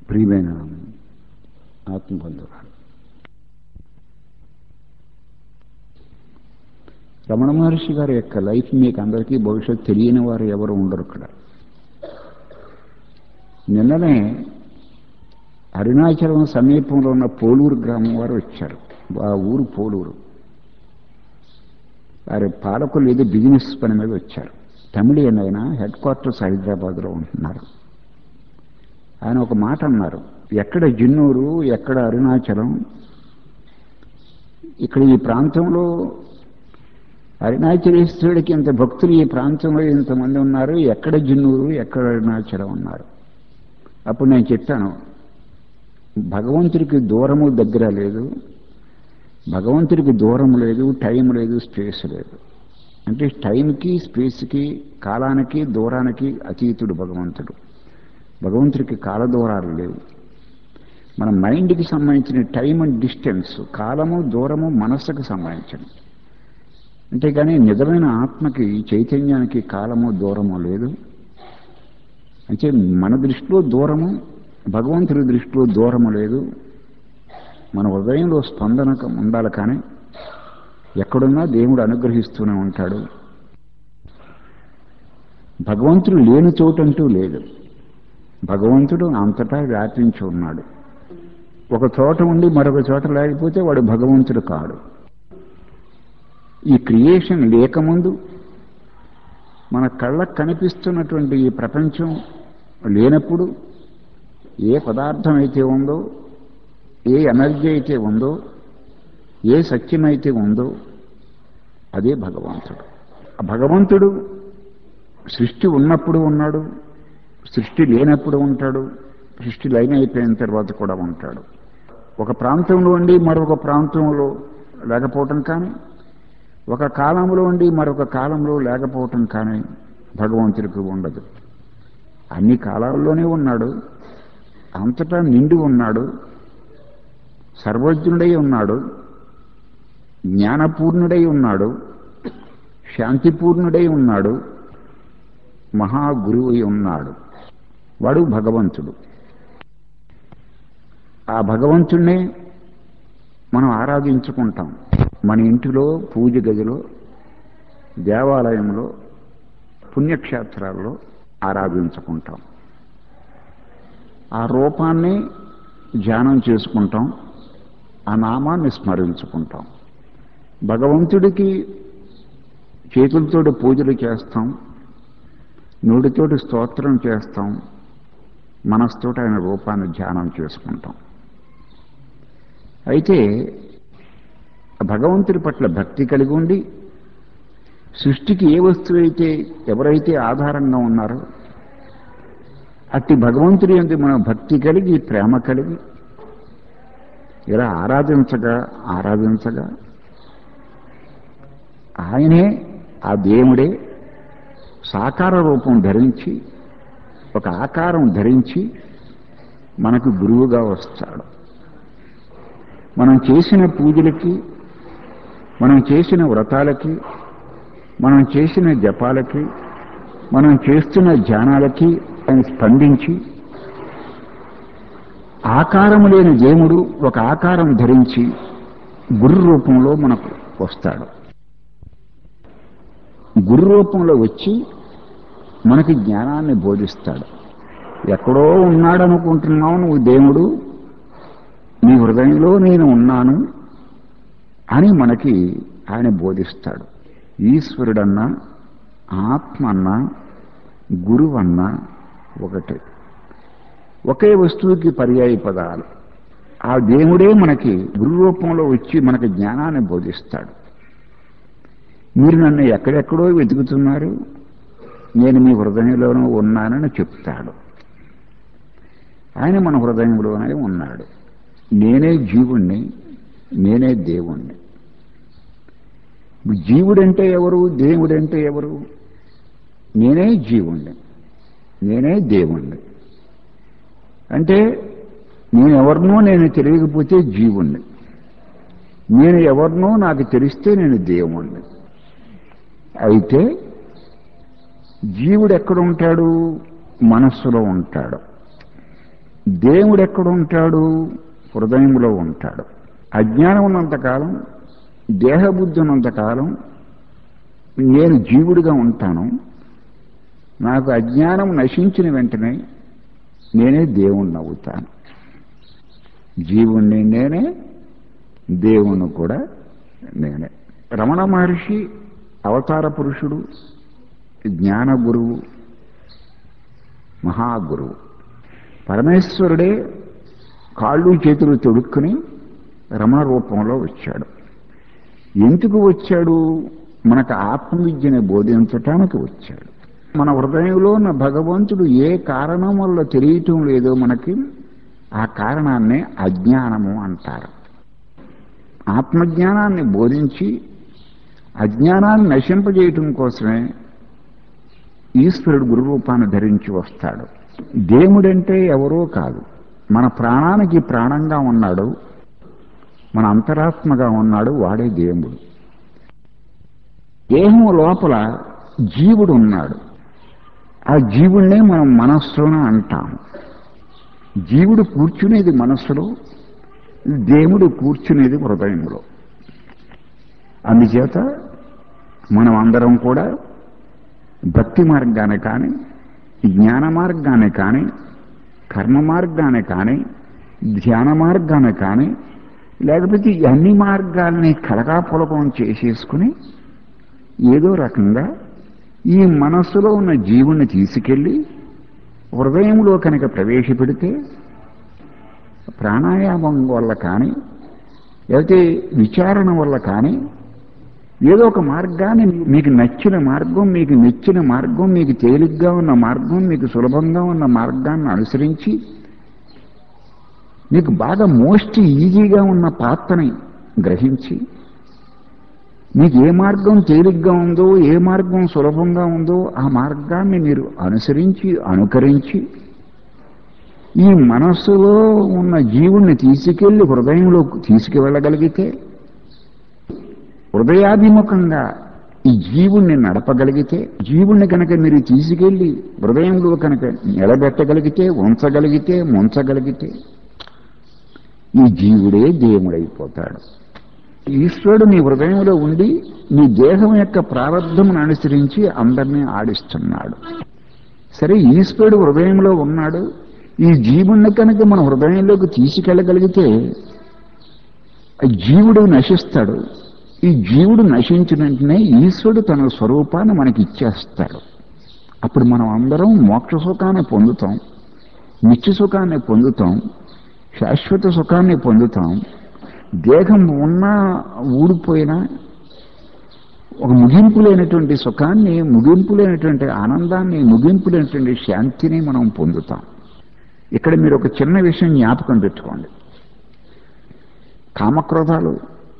ప్రియమైన ఆత్మబంధువులు రమణ మహర్షి గారి యొక్క లైఫ్ మీకు అందరికీ భవిష్యత్తు తెలియని వారు ఎవరు ఉండరు ఇక్కడ నిన్ననే అరుణాచలం సమీపంలో ఉన్న పోలూరు గ్రామం వారు వచ్చారు ఆ ఊరు పోలూరు వారి పాలకులు ఏదో బిజినెస్ పని మీద వచ్చారు తమిళియన్ ఆయన హెడ్ క్వార్టర్స్ హైదరాబాద్లో ఉంటున్నారు ఆయన ఒక మాట అన్నారు ఎక్కడ జిన్నూరు ఎక్కడ అరుణాచలం ఇక్కడ ఈ ప్రాంతంలో అరుణాచలేశ్వరుడికి ఇంత భక్తులు ఈ ప్రాంతంలో ఇంతమంది ఉన్నారు ఎక్కడ జిన్నూరు ఎక్కడ అరుణాచలం ఉన్నారు అప్పుడు నేను చెప్పాను భగవంతుడికి దూరము దగ్గర లేదు భగవంతుడికి దూరం లేదు టైం లేదు స్పేస్ లేదు అంటే టైంకి స్పేస్కి కాలానికి దూరానికి అతీతుడు భగవంతుడు భగవంతుడికి కాల దూరాలు లేవు మన మైండ్కి సంబంధించిన టైం అండ్ డిస్టెన్స్ కాలము దూరము మనస్సుకు సంబంధించిన అంతేగాని నిజమైన ఆత్మకి చైతన్యానికి కాలము దూరము లేదు అంటే మన దృష్టిలో దూరము భగవంతుడి దృష్టిలో దూరము లేదు మన హృదయంలో స్పందన ఉండాలి కానీ ఎక్కడున్నా దేవుడు అనుగ్రహిస్తూనే ఉంటాడు భగవంతుడు లేని చోటంటూ లేదు భగవంతుడు అంతటా వ్యాపించి ఉన్నాడు ఒక చోట ఉండి మరొక చోట లేకపోతే వాడు భగవంతుడు కాడు ఈ క్రియేషన్ లేకముందు మన కళ్ళకు కనిపిస్తున్నటువంటి ఈ ప్రపంచం లేనప్పుడు ఏ పదార్థం అయితే ఉందో ఏ ఎనర్జీ అయితే ఉందో ఏ సత్యం అయితే ఉందో అదే భగవంతుడు ఆ భగవంతుడు సృష్టి ఉన్నప్పుడు ఉన్నాడు సృష్టి లేనప్పుడు ఉంటాడు సృష్టి లైన్ అయిపోయిన తర్వాత కూడా ఉంటాడు ఒక ప్రాంతంలో ఉండి మరొక ప్రాంతంలో లేకపోవటం కానీ ఒక కాలంలో ఉండి మరొక కాలంలో లేకపోవటం కానీ భగవంతుడికి ఉండదు అన్ని కాలాల్లోనే ఉన్నాడు అంతటా నిండి ఉన్నాడు సర్వజ్ఞుడై ఉన్నాడు జ్ఞానపూర్ణుడై ఉన్నాడు శాంతిపూర్ణుడై ఉన్నాడు మహాగురువు ఉన్నాడు వాడు భగవంతుడు ఆ భగవంతుణ్ణే మనం ఆరాధించుకుంటాం మన ఇంటిలో పూజ గదిలో దేవాలయంలో పుణ్యక్షేత్రాల్లో ఆరాధించుకుంటాం ఆ రూపాన్ని ధ్యానం చేసుకుంటాం ఆ నామాన్ని స్మరించుకుంటాం భగవంతుడికి చేతులతోటి పూజలు చేస్తాం నోటితోటి స్తోత్రం చేస్తాం మనస్తోటి ఆయన రూపాన్ని ధ్యానం చేసుకుంటాం అయితే భగవంతుడి పట్ల భక్తి కలిగి ఉండి సృష్టికి ఏ వస్తువు అయితే ఎవరైతే ఆధారంగా ఉన్నారో అట్టి భగవంతుడి అంటే మనం భక్తి కలిగి ప్రేమ కలిగి ఇలా ఆరాధించగా ఆరాధించగా ఆయనే ఆ దేవుడే సాకార రూపం ధరించి ఒక ఆకారం ధరించి మనకు గురువుగా వస్తాడు మనం చేసిన పూజలకి మనం చేసిన వ్రతాలకి మనం చేసిన జపాలకి మనం చేస్తున్న ధ్యానాలకి ఆయన స్పందించి ఆకారం లేని దేవుడు ఒక ఆకారం ధరించి గురు రూపంలో మనకు వస్తాడు గురు రూపంలో వచ్చి మనకి జ్ఞానాన్ని బోధిస్తాడు ఎక్కడో ఉన్నాడనుకుంటున్నావు నువ్వు దేవుడు నీ హృదయంలో నేను ఉన్నాను అని మనకి ఆయన బోధిస్తాడు ఈశ్వరుడన్నా ఆత్మ అన్నా గురువన్నా ఒకటే ఒకే వస్తువుకి పర్యాయ పదాలు ఆ దేవుడే మనకి గురు రూపంలో వచ్చి మనకి జ్ఞానాన్ని బోధిస్తాడు మీరు నన్ను ఎక్కడెక్కడో వెతుకుతున్నారు నేను మీ హృదయంలోనూ ఉన్నానని చెప్తాడు ఆయన మన హృదయంలోనే ఉన్నాడు నేనే జీవుణ్ణి నేనే దేవుణ్ణి జీవుడంటే ఎవరు దేవుడంటే ఎవరు నేనే జీవుణ్ణి నేనే దేవుణ్ణి అంటే నేను ఎవరినో నేను తెలియకపోతే జీవుణ్ణి నేను ఎవరినో నాకు తెలిస్తే నేను దేవుణ్ణి అయితే జీవుడు ఎక్కడ ఉంటాడు మనస్సులో ఉంటాడు దేవుడు ఎక్కడ ఉంటాడు హృదయంలో ఉంటాడు అజ్ఞానం ఉన్నంతకాలం దేహబుద్ధి ఉన్నంతకాలం నేను జీవుడిగా ఉంటాను నాకు అజ్ఞానం నశించిన వెంటనే నేనే దేవుణ్ణి అవుతాను జీవుణ్ణి నేనే దేవుణ్ణి కూడా నేనే రమణ మహర్షి అవతార పురుషుడు జ్ఞాన గురువు మహాగురువు పరమేశ్వరుడే కాళ్ళు చేతులు తొడుక్కుని రమణ రూపంలో వచ్చాడు ఎందుకు వచ్చాడు మనకు ఆత్మవిద్యని బోధించటానికి వచ్చాడు మన హృదయంలో ఉన్న భగవంతుడు ఏ కారణం వల్ల తెలియటం లేదో మనకి ఆ కారణాన్నే అజ్ఞానము అంటారు ఆత్మజ్ఞానాన్ని బోధించి అజ్ఞానాన్ని నశింపజేయటం కోసమే ఈశ్వరుడు గురు రూపాన్ని ధరించి వస్తాడు దేవుడంటే ఎవరో కాదు మన ప్రాణానికి ప్రాణంగా ఉన్నాడు మన అంతరాత్మగా ఉన్నాడు వాడే దేవుడు దేహం లోపల జీవుడు ఉన్నాడు ఆ జీవుణ్ణే మనం మనస్సులోనే అంటాము జీవుడు కూర్చునేది మనస్సులో దేవుడు కూర్చునేది హృదయంలో అందుచేత మనం అందరం కూడా భక్తి మార్గాన్ని కానీ జ్ఞాన మార్గాన్ని కానీ కర్మ మార్గాన్ని కానీ ధ్యాన మార్గాన్ని కానీ లేకపోతే ఈ అన్ని మార్గాల్ని కలగాపులకం చేసేసుకుని ఏదో రకంగా ఈ మనస్సులో ఉన్న జీవుణ్ణి తీసుకెళ్ళి హృదయంలో కనుక ప్రవేశపెడితే ప్రాణాయామం వల్ల కానీ లేకపోతే విచారణ వల్ల కానీ ఏదో ఒక మార్గాన్ని మీకు నచ్చిన మార్గం మీకు మెచ్చిన మార్గం మీకు తేలిగ్గా ఉన్న మార్గం మీకు సులభంగా ఉన్న మార్గాన్ని అనుసరించి మీకు బాగా మోస్ట్ ఈజీగా ఉన్న పాత్రని గ్రహించి మీకు ఏ మార్గం తేలిగ్గా ఉందో ఏ మార్గం సులభంగా ఉందో ఆ మార్గాన్ని మీరు అనుసరించి అనుకరించి ఈ మనస్సులో ఉన్న జీవుణ్ణి తీసుకెళ్లి హృదయంలో తీసుకువెళ్ళగలిగితే హృదయాభిముఖంగా ఈ జీవుణ్ణి నడపగలిగితే జీవుణ్ణి కనుక మీరు తీసుకెళ్లి హృదయంలో కనుక నిలబెట్టగలిగితే ఉంచగలిగితే ముంచగలిగితే ఈ జీవుడే దేవుడైపోతాడు ఈశ్వరుడు నీ హృదయంలో ఉండి నీ దేహం యొక్క ప్రారంధమును అనుసరించి అందరినీ ఆడిస్తున్నాడు సరే ఈశ్వరుడు హృదయంలో ఉన్నాడు ఈ జీవుణ్ణి కనుక మన హృదయంలోకి తీసుకెళ్ళగలిగితే జీవుడు నశిస్తాడు ఈ జీవుడు నశించిన వెంటనే ఈశ్వరుడు తన స్వరూపాన్ని మనకి ఇచ్చేస్తాడు అప్పుడు మనం అందరం మోక్ష సుఖాన్ని పొందుతాం నిత్య సుఖాన్ని పొందుతాం శాశ్వత సుఖాన్ని పొందుతాం దేహం ఉన్నా ఊడిపోయినా ఒక ముగింపు లేనటువంటి సుఖాన్ని ముగింపు లేనటువంటి ఆనందాన్ని ముగింపు లేనటువంటి శాంతిని మనం పొందుతాం ఇక్కడ మీరు ఒక చిన్న విషయం జ్ఞాపకం పెట్టుకోండి కామక్రోధాలు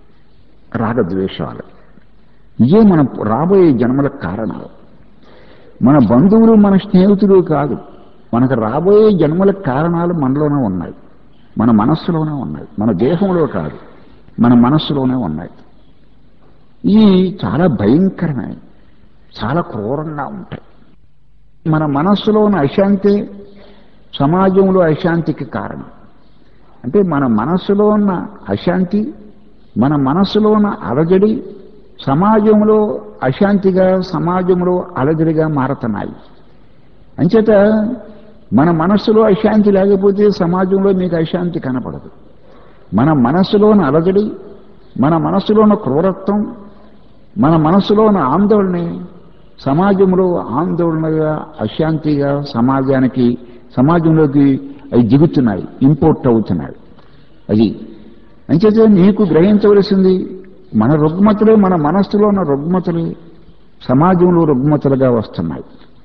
రాగద్వేషాలు ఇవే మన రాబోయే జన్మలకు కారణాలు మన బంధువులు మన స్నేహితులు కాదు మనకు రాబోయే జన్మలకు కారణాలు మనలోనే ఉన్నాయి మన మనస్సులోనే ఉన్నాయి మన దేహంలో కాదు మన మనస్సులోనే ఉన్నాయి ఇవి చాలా భయంకరమైన చాలా క్రూరంగా ఉంటాయి మన మనస్సులో ఉన్న అశాంతి సమాజంలో అశాంతికి కారణం అంటే మన మనస్సులో ఉన్న అశాంతి మన మనస్సులో ఉన్న అలజడి సమాజంలో అశాంతిగా సమాజంలో అలజడిగా మారుతున్నాయి అంచేత మన మనస్సులో అశాంతి లేకపోతే సమాజంలో మీకు అశాంతి కనపడదు మన మనస్సులోని అలజడి మన మనస్సులోని క్రూరత్వం మన మనస్సులోని ఆందోళన సమాజంలో ఆందోళనగా అశాంతిగా సమాజానికి సమాజంలోకి అవి దిగుతున్నాయి ఇంపోర్ట్ అవుతున్నాయి అది అంచేత నీకు గ్రహించవలసింది మన రుగ్మతులే మన మనస్సులో ఉన్న రుగ్మతులే సమాజంలో రుగ్మతులుగా వస్తున్నాయి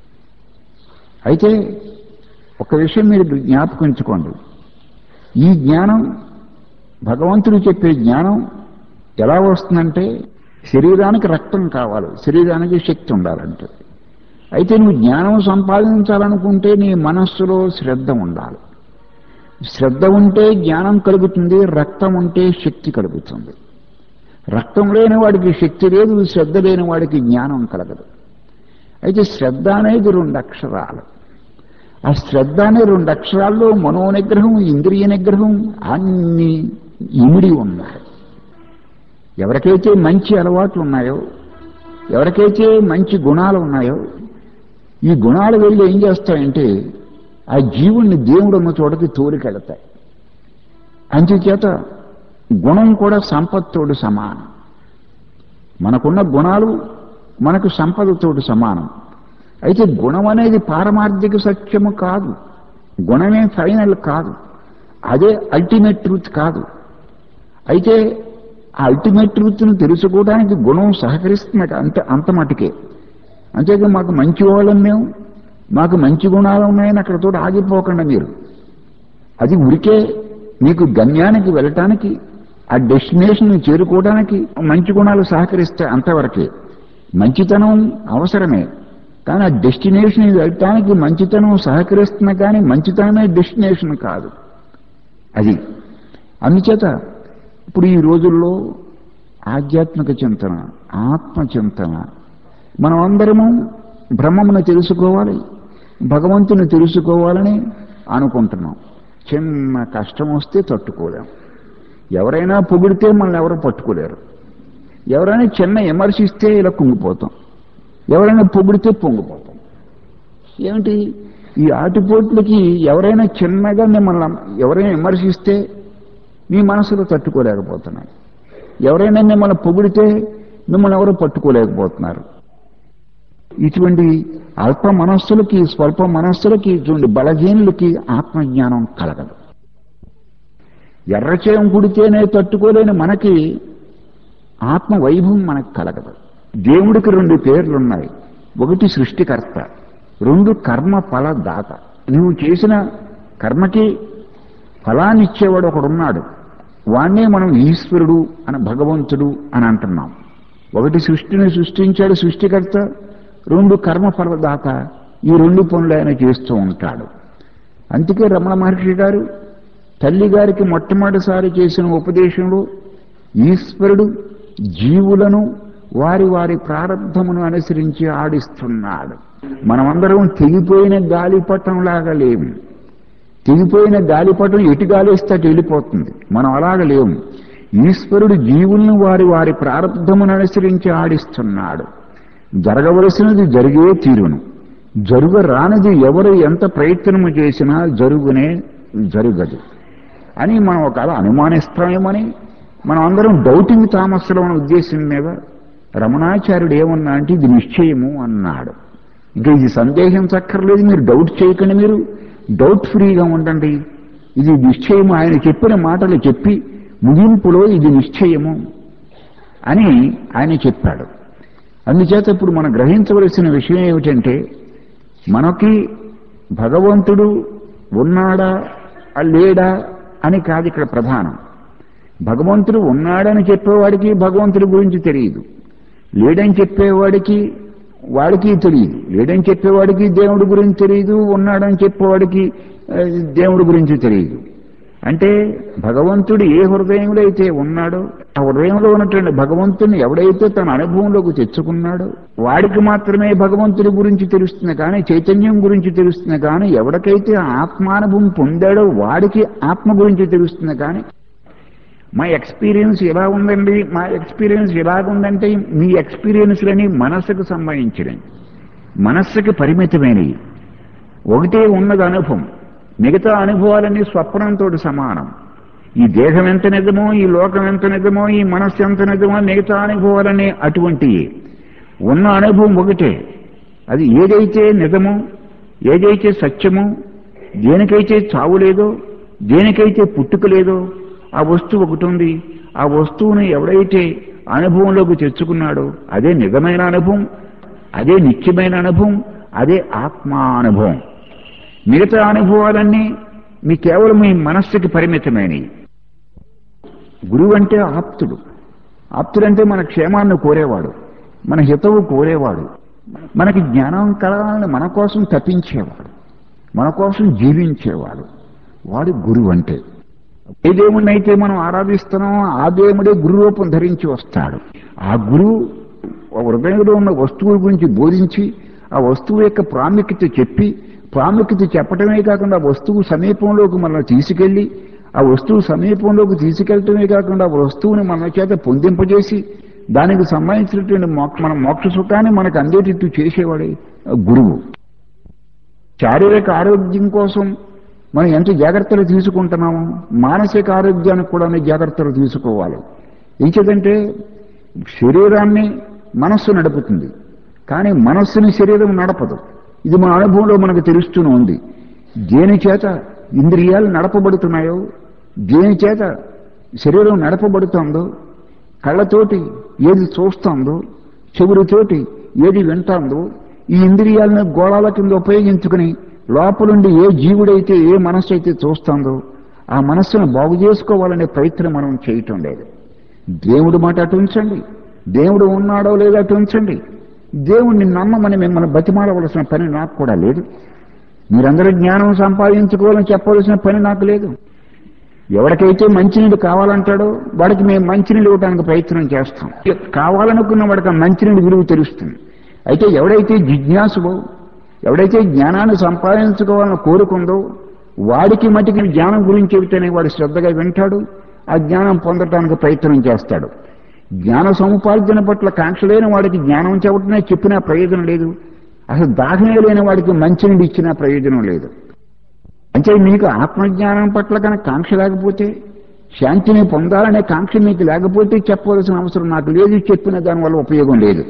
అయితే ఒక విషయం మీరు జ్ఞాపకించుకోండి ఈ జ్ఞానం భగవంతుడు చెప్పే జ్ఞానం ఎలా వస్తుందంటే శరీరానికి రక్తం కావాలి శరీరానికి శక్తి ఉండాలంటే అయితే నువ్వు జ్ఞానం సంపాదించాలనుకుంటే నీ మనస్సులో శ్రద్ధ ఉండాలి శ్రద్ధ ఉంటే జ్ఞానం కలుగుతుంది రక్తం ఉంటే శక్తి కలుగుతుంది రక్తం లేని వాడికి శక్తి లేదు శ్రద్ధ లేని వాడికి జ్ఞానం కలగదు అయితే శ్రద్ధ అనేది రెండు అక్షరాలు ఆ శ్రద్ధ అనే రెండు అక్షరాల్లో మనో నిగ్రహం ఇంద్రియ నిగ్రహం అన్ని ఇమిడి ఉన్నాయి ఎవరికైతే మంచి అలవాట్లు ఉన్నాయో ఎవరికైతే మంచి గుణాలు ఉన్నాయో ఈ గుణాలు వెళ్ళి ఏం చేస్తాయంటే ఆ జీవుణ్ణి దేవుడు ఉన్న చోటకి తోలికెడతాయి అందుచేత గుణం కూడా సంపత్తోడు సమానం మనకున్న గుణాలు మనకు సంపదతోటి సమానం అయితే గుణం అనేది పారమార్థిక సత్యము కాదు గుణమే ఫైనల్ కాదు అదే అల్టిమేట్ ట్రూత్ కాదు అయితే ఆ అల్టిమేట్ ట్రూత్ను తెలుసుకోవడానికి గుణం సహకరిస్తున్నట్టు అంత అంత మటుకే అంతేగా మాకు మంచి వాళ్ళం మేము మాకు మంచి గుణాలు ఉన్నాయని అక్కడతో ఆగిపోకుండా మీరు అది ఉరికే మీకు గమ్యానికి వెళ్ళటానికి ఆ డెస్టినేషన్ చేరుకోవడానికి మంచి గుణాలు సహకరిస్తాయి అంతవరకే మంచితనం అవసరమే కానీ ఆ డెస్టినేషన్ వెళ్ళటానికి మంచితనం సహకరిస్తున్నా కానీ మంచితనమే డెస్టినేషన్ కాదు అది అందుచేత ఇప్పుడు ఈ రోజుల్లో ఆధ్యాత్మిక చింతన ఆత్మ చింతన మనం అందరము బ్రహ్మమును తెలుసుకోవాలి భగవంతుని తెలుసుకోవాలని అనుకుంటున్నాం చిన్న కష్టం వస్తే తట్టుకోలేం ఎవరైనా పొగిడితే మనల్ని ఎవరు పట్టుకోలేరు ఎవరైనా చిన్న విమర్శిస్తే ఇలా కుంగిపోతాం ఎవరైనా పొగిడితే పొంగిపోతాం ఏమిటి ఈ ఆటిపోట్లకి ఎవరైనా చిన్నగా మిమ్మల్ని ఎవరైనా విమర్శిస్తే మీ మనసులో తట్టుకోలేకపోతున్నాయి ఎవరైనా మిమ్మల్ని పొగిడితే మిమ్మల్ని ఎవరు పట్టుకోలేకపోతున్నారు ఇటువంటి అల్ప మనస్సులకి స్వల్ప మనస్సులకి ఇటువంటి బలహీనులకి ఆత్మజ్ఞానం కలగదు ఎర్రచేయం కుడితేనే తట్టుకోలేని మనకి ఆత్మ వైభవం మనకు కలగదు దేవుడికి రెండు పేర్లున్నాయి ఒకటి సృష్టికర్త రెండు కర్మ ఫల దాత నువ్వు చేసిన కర్మకి ఫలాన్ని ఇచ్చేవాడు ఒకడున్నాడు వాణ్ణే మనం ఈశ్వరుడు అని భగవంతుడు అని అంటున్నాం ఒకటి సృష్టిని సృష్టించాడు సృష్టికర్త రెండు కర్మ ఫలదాత ఈ రెండు పనులు ఆయన చేస్తూ ఉంటాడు అందుకే రమణ మహర్షి గారు తల్లి గారికి మొట్టమొదటిసారి చేసిన ఉపదేశంలో ఈశ్వరుడు జీవులను వారి వారి ప్రారంధమును అనుసరించి ఆడిస్తున్నాడు మనమందరం తెగిపోయిన గాలిపటంలాగా లేము తెగిపోయిన గాలిపటం ఎటు గాలిస్తే అటు వెళ్ళిపోతుంది మనం అలాగ లేము ఈశ్వరుడు జీవుల్ని వారి వారి ప్రారంధమును అనుసరించి ఆడిస్తున్నాడు జరగవలసినది జరిగే తీరును జరుగ రానిది ఎవరు ఎంత ప్రయత్నము చేసినా జరుగునే జరుగదు అని మనం ఒక అనుమానిస్తామేమని మనం అందరం డౌటింగ్ తామస్సులో ఉన్న ఉద్దేశం మీద రమణాచార్యుడు ఏమన్నా అంటే ఇది నిశ్చయము అన్నాడు ఇంకా ఇది సందేహం చక్కర్లేదు మీరు డౌట్ చేయకండి మీరు డౌట్ ఫ్రీగా ఉండండి ఇది నిశ్చయము ఆయన చెప్పిన మాటలు చెప్పి ముగింపులో ఇది నిశ్చయము అని ఆయన చెప్పాడు అందుచేత ఇప్పుడు మనం గ్రహించవలసిన విషయం ఏమిటంటే మనకి భగవంతుడు ఉన్నాడా లేడా అని కాదు ఇక్కడ ప్రధానం భగవంతుడు ఉన్నాడని చెప్పేవాడికి భగవంతుడి గురించి తెలియదు లేడని చెప్పేవాడికి వాడికి తెలియదు లేడని చెప్పేవాడికి దేవుడి గురించి తెలియదు ఉన్నాడని చెప్పేవాడికి దేవుడి గురించి తెలియదు అంటే భగవంతుడు ఏ హృదయంలో అయితే ఉన్నాడో ఆ హృదయంలో ఉన్నటువంటి భగవంతుని ఎవడైతే తన అనుభవంలోకి తెచ్చుకున్నాడో వాడికి మాత్రమే భగవంతుడి గురించి తెలుస్తుంది కానీ చైతన్యం గురించి తెలుస్తుంది కానీ ఎవరికైతే ఆత్మానుభవం పొందాడో వాడికి ఆత్మ గురించి తెలుస్తుంది కానీ మా ఎక్స్పీరియన్స్ ఎలా ఉందండి మా ఎక్స్పీరియన్స్ ఎలాగుందంటే మీ ఎక్స్పీరియన్స్లని మనస్సుకు సంబంధించినవి మనస్సుకి పరిమితమైనవి ఒకటే ఉన్నది అనుభవం మిగతా అనుభవాలన్నీ స్వప్నంతో సమానం ఈ దేహం ఎంత నిజమో ఈ లోకం ఎంత నిజమో ఈ మనస్సు ఎంత నిజమో మిగతా అనుభవాలన్నీ అటువంటివి ఉన్న అనుభవం ఒకటే అది ఏదైతే నిజమో ఏదైతే సత్యమో దేనికైతే చావు లేదో దేనికైతే పుట్టుక లేదో ఆ వస్తువు ఒకటి ఉంది ఆ వస్తువుని ఎవడైతే అనుభవంలోకి తెచ్చుకున్నాడో అదే నిజమైన అనుభవం అదే నిత్యమైన అనుభవం అదే ఆత్మానుభవం మిగతా అనుభవాలన్నీ మీ కేవలం మీ మనస్సుకి పరిమితమైనవి గురువు అంటే ఆప్తుడు ఆప్తుడంటే మన క్షేమాన్ని కోరేవాడు మన హితవు కోరేవాడు మనకి జ్ఞానం కలగాలని మన కోసం తప్పించేవాడు మన కోసం జీవించేవాడు వాడు గురువు అంటే ఏ దేవుణ్ణి అయితే మనం ఆరాధిస్తున్నామో ఆ దేవుడే గురు రూపం ధరించి వస్తాడు ఆ గురువు హృదయంలో ఉన్న వస్తువుల గురించి బోధించి ఆ వస్తువు యొక్క ప్రాముఖ్యత చెప్పి ప్రాముఖ్యత చెప్పటమే కాకుండా ఆ వస్తువు సమీపంలోకి మనల్ని తీసుకెళ్లి ఆ వస్తువు సమీపంలోకి తీసుకెళ్లటమే కాకుండా ఆ వస్తువుని మన చేత పొందింపజేసి దానికి సంబంధించినటువంటి మోక్ష మన మోక్ష సుఖాన్ని మనకు అందేటట్టు చేసేవాడే గురువు శారీరక ఆరోగ్యం కోసం మనం ఎంత జాగ్రత్తలు తీసుకుంటున్నాము మానసిక ఆరోగ్యానికి కూడా జాగ్రత్తలు తీసుకోవాలి ఇంకేదంటే శరీరాన్ని మనస్సు నడుపుతుంది కానీ మనస్సుని శరీరం నడపదు ఇది మన అనుభవంలో మనకు తెలుస్తూనే ఉంది దేని చేత ఇంద్రియాలు నడపబడుతున్నాయో దేని చేత శరీరం నడపబడుతుందో కళ్ళతోటి ఏది చూస్తుందో చెవులతోటి ఏది వింటాందో ఈ ఇంద్రియాలను గోళాల కింద ఉపయోగించుకుని లోపలుండి ఏ జీవుడైతే ఏ మనస్సు అయితే చూస్తుందో ఆ మనస్సును బాగు చేసుకోవాలనే ప్రయత్నం మనం చేయటం లేదు దేవుడు మాట అటు ఉంచండి దేవుడు ఉన్నాడో లేదో అటు ఉంచండి దేవుణ్ణి నమ్మమని మిమ్మల్ని బతిమాలవలసిన పని నాకు కూడా లేదు మీరందరూ జ్ఞానం సంపాదించుకోవాలని చెప్పవలసిన పని నాకు లేదు ఎవరికైతే మంచినీళ్ళు కావాలంటాడో వాడికి మేము మంచినీళ్ళు ఇవ్వడానికి ప్రయత్నం చేస్తాం కావాలనుకున్న వాడికి ఆ మంచినీళ్ళు విలువ తెలుస్తుంది అయితే ఎవడైతే జిజ్ఞాసువో ఎవడైతే జ్ఞానాన్ని సంపాదించుకోవాలని కోరుకుందో వాడికి మటుకి జ్ఞానం గురించి చెబితేనే వాడు శ్రద్ధగా వింటాడు ఆ జ్ఞానం పొందటానికి ప్రయత్నం చేస్తాడు జ్ఞాన సముపార్జన పట్ల కాంక్ష లేని వాడికి జ్ఞానం చెప్పటమే చెప్పినా ప్రయోజనం లేదు అసలు దాహమే లేని వాడికి మంచినీళ్ళు ఇచ్చినా ప్రయోజనం లేదు అంటే మీకు ఆత్మజ్ఞానం పట్ల కనుక కాంక్ష లేకపోతే శాంతిని పొందాలనే కాంక్ష మీకు లేకపోతే చెప్పవలసిన అవసరం నాకు లేదు చెప్పిన దానివల్ల ఉపయోగం లేదు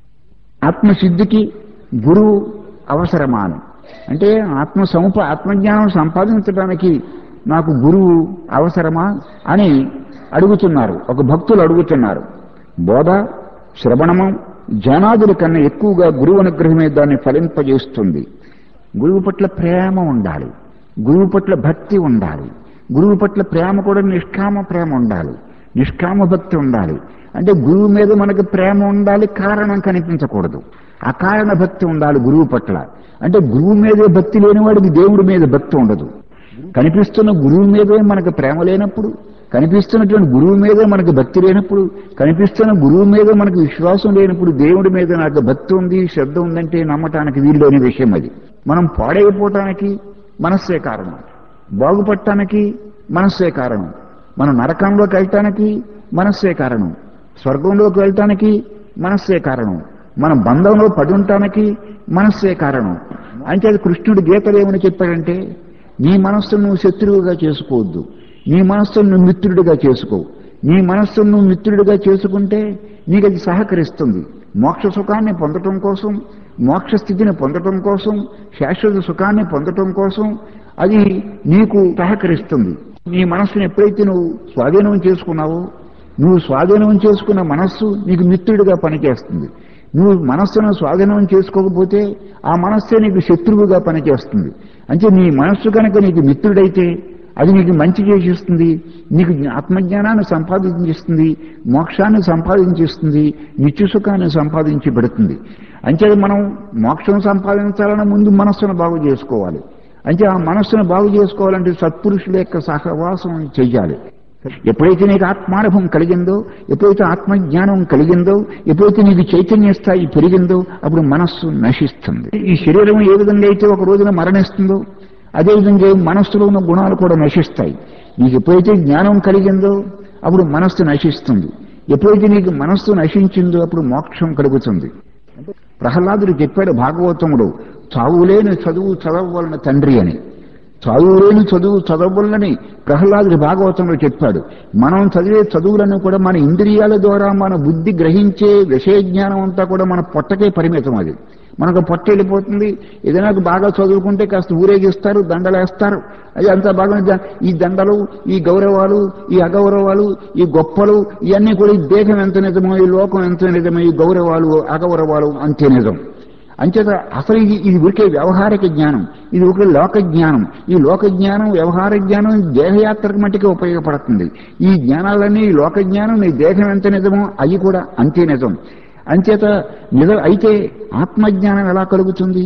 ఆత్మసిద్ధికి గురువు అవసరమాను అంటే ఆత్మ సముప ఆత్మజ్ఞానం సంపాదించడానికి నాకు గురువు అవసరమా అని అడుగుతున్నారు ఒక భక్తులు అడుగుతున్నారు బోధ శ్రవణము జనాదుల కన్నా ఎక్కువగా గురువు అనుగ్రహమే దాన్ని ఫలింపజేస్తుంది గురువు పట్ల ప్రేమ ఉండాలి గురువు పట్ల భక్తి ఉండాలి గురువు పట్ల ప్రేమ కూడా నిష్కామ ప్రేమ ఉండాలి నిష్కామ భక్తి ఉండాలి అంటే గురువు మీద మనకు ప్రేమ ఉండాలి కారణం కనిపించకూడదు అకారణ భక్తి ఉండాలి గురువు పట్ల అంటే గురువు మీదే భక్తి లేని వాడికి దేవుడి మీద భక్తి ఉండదు కనిపిస్తున్న గురువు మీదే మనకు ప్రేమ లేనప్పుడు కనిపిస్తున్నటువంటి గురువు మీదే మనకు భక్తి లేనప్పుడు కనిపిస్తున్న గురువు మీద మనకు విశ్వాసం లేనప్పుడు దేవుడి మీద నాకు భక్తి ఉంది శ్రద్ధ ఉందంటే నమ్మటానికి వీల్లేని విషయం అది మనం పాడైపోవటానికి మనస్సే కారణం బాగుపడటానికి మనస్సే కారణం మనం నరకంలోకి వెళ్ళటానికి మనస్సే కారణం స్వర్గంలోకి వెళ్ళటానికి మనస్సే కారణం మన బంధంలో పడి ఉండటానికి మనస్సే కారణం అంటే అది కృష్ణుడు గీతలు ఏమని చెప్పాడంటే నీ మనస్సును నువ్వు శత్రువుగా చేసుకోవద్దు నీ మనస్సును నువ్వు మిత్రుడిగా చేసుకో నీ మనస్సును నువ్వు మిత్రుడిగా చేసుకుంటే నీకు అది సహకరిస్తుంది మోక్ష సుఖాన్ని పొందటం కోసం మోక్ష స్థితిని పొందటం కోసం శాశ్వత సుఖాన్ని పొందటం కోసం అది నీకు సహకరిస్తుంది నీ మనస్సును ఎప్పుడైతే నువ్వు స్వాధీనం చేసుకున్నావో నువ్వు స్వాధీనం చేసుకున్న మనస్సు నీకు మిత్రుడిగా పనిచేస్తుంది నువ్వు మనస్సును స్వాధీనం చేసుకోకపోతే ఆ మనస్సే నీకు శత్రువుగా పనిచేస్తుంది అంటే నీ మనస్సు కనుక నీకు మిత్రుడైతే అది నీకు మంచి చేసిస్తుంది నీకు ఆత్మజ్ఞానాన్ని సంపాదించిస్తుంది మోక్షాన్ని సంపాదించిస్తుంది నిత్య సుఖాన్ని సంపాదించి పెడుతుంది అంటే మనం మోక్షం సంపాదించాలన్న ముందు మనస్సును బాగు చేసుకోవాలి అంటే ఆ మనస్సును బాగు చేసుకోవాలంటే సత్పురుషుల యొక్క సహవాసం చెయ్యాలి ఎప్పుడైతే నీకు ఆత్మానుభవం కలిగిందో ఎప్పుడైతే ఆత్మజ్ఞానం కలిగిందో ఎప్పుడైతే నీకు చైతన్య స్థాయి పెరిగిందో అప్పుడు మనస్సు నశిస్తుంది ఈ శరీరం ఏ విధంగా అయితే ఒక రోజున మరణిస్తుందో అదేవిధంగా మనస్సులో ఉన్న గుణాలు కూడా నశిస్తాయి నీకు ఎప్పుడైతే జ్ఞానం కలిగిందో అప్పుడు మనస్సు నశిస్తుంది ఎప్పుడైతే నీకు మనస్సు నశించిందో అప్పుడు మోక్షం కలుగుతుంది ప్రహ్లాదుడు చెప్పాడు భాగవతముడు చావులేని చదువు చదవవలన తండ్రి అని చదువులేని చదువు చదవలని ప్రహ్లాదుడి భాగవతంలో చెప్పాడు మనం చదివే చదువులను కూడా మన ఇంద్రియాల ద్వారా మన బుద్ధి గ్రహించే విషయ జ్ఞానం అంతా కూడా మన పొట్టకే పరిమితం అది మనకు పొట్ట వెళ్ళిపోతుంది ఏదైనా బాగా చదువుకుంటే కాస్త ఊరేగిస్తారు దండలేస్తారు అది అంతా బాగా ఈ దండలు ఈ గౌరవాలు ఈ అగౌరవాలు ఈ గొప్పలు ఇవన్నీ కూడా ఈ దేహం ఎంత నిజమో ఈ లోకం ఎంత నిజమో ఈ గౌరవాలు అగౌరవాలు అంతే నిజం అంచేత అసలు ఇది ఇది ఊరికే వ్యవహారిక జ్ఞానం ఇది ఒక లోక జ్ఞానం ఈ లోక జ్ఞానం వ్యవహార జ్ఞానం దేహయాత్రకు మట్టికి ఉపయోగపడుతుంది ఈ జ్ఞానాలన్నీ ఈ లోక జ్ఞానం నీ దేహం ఎంత నిజమో అవి కూడా అంతే నిజం అంచేత నిజం అయితే ఆత్మజ్ఞానం ఎలా కలుగుతుంది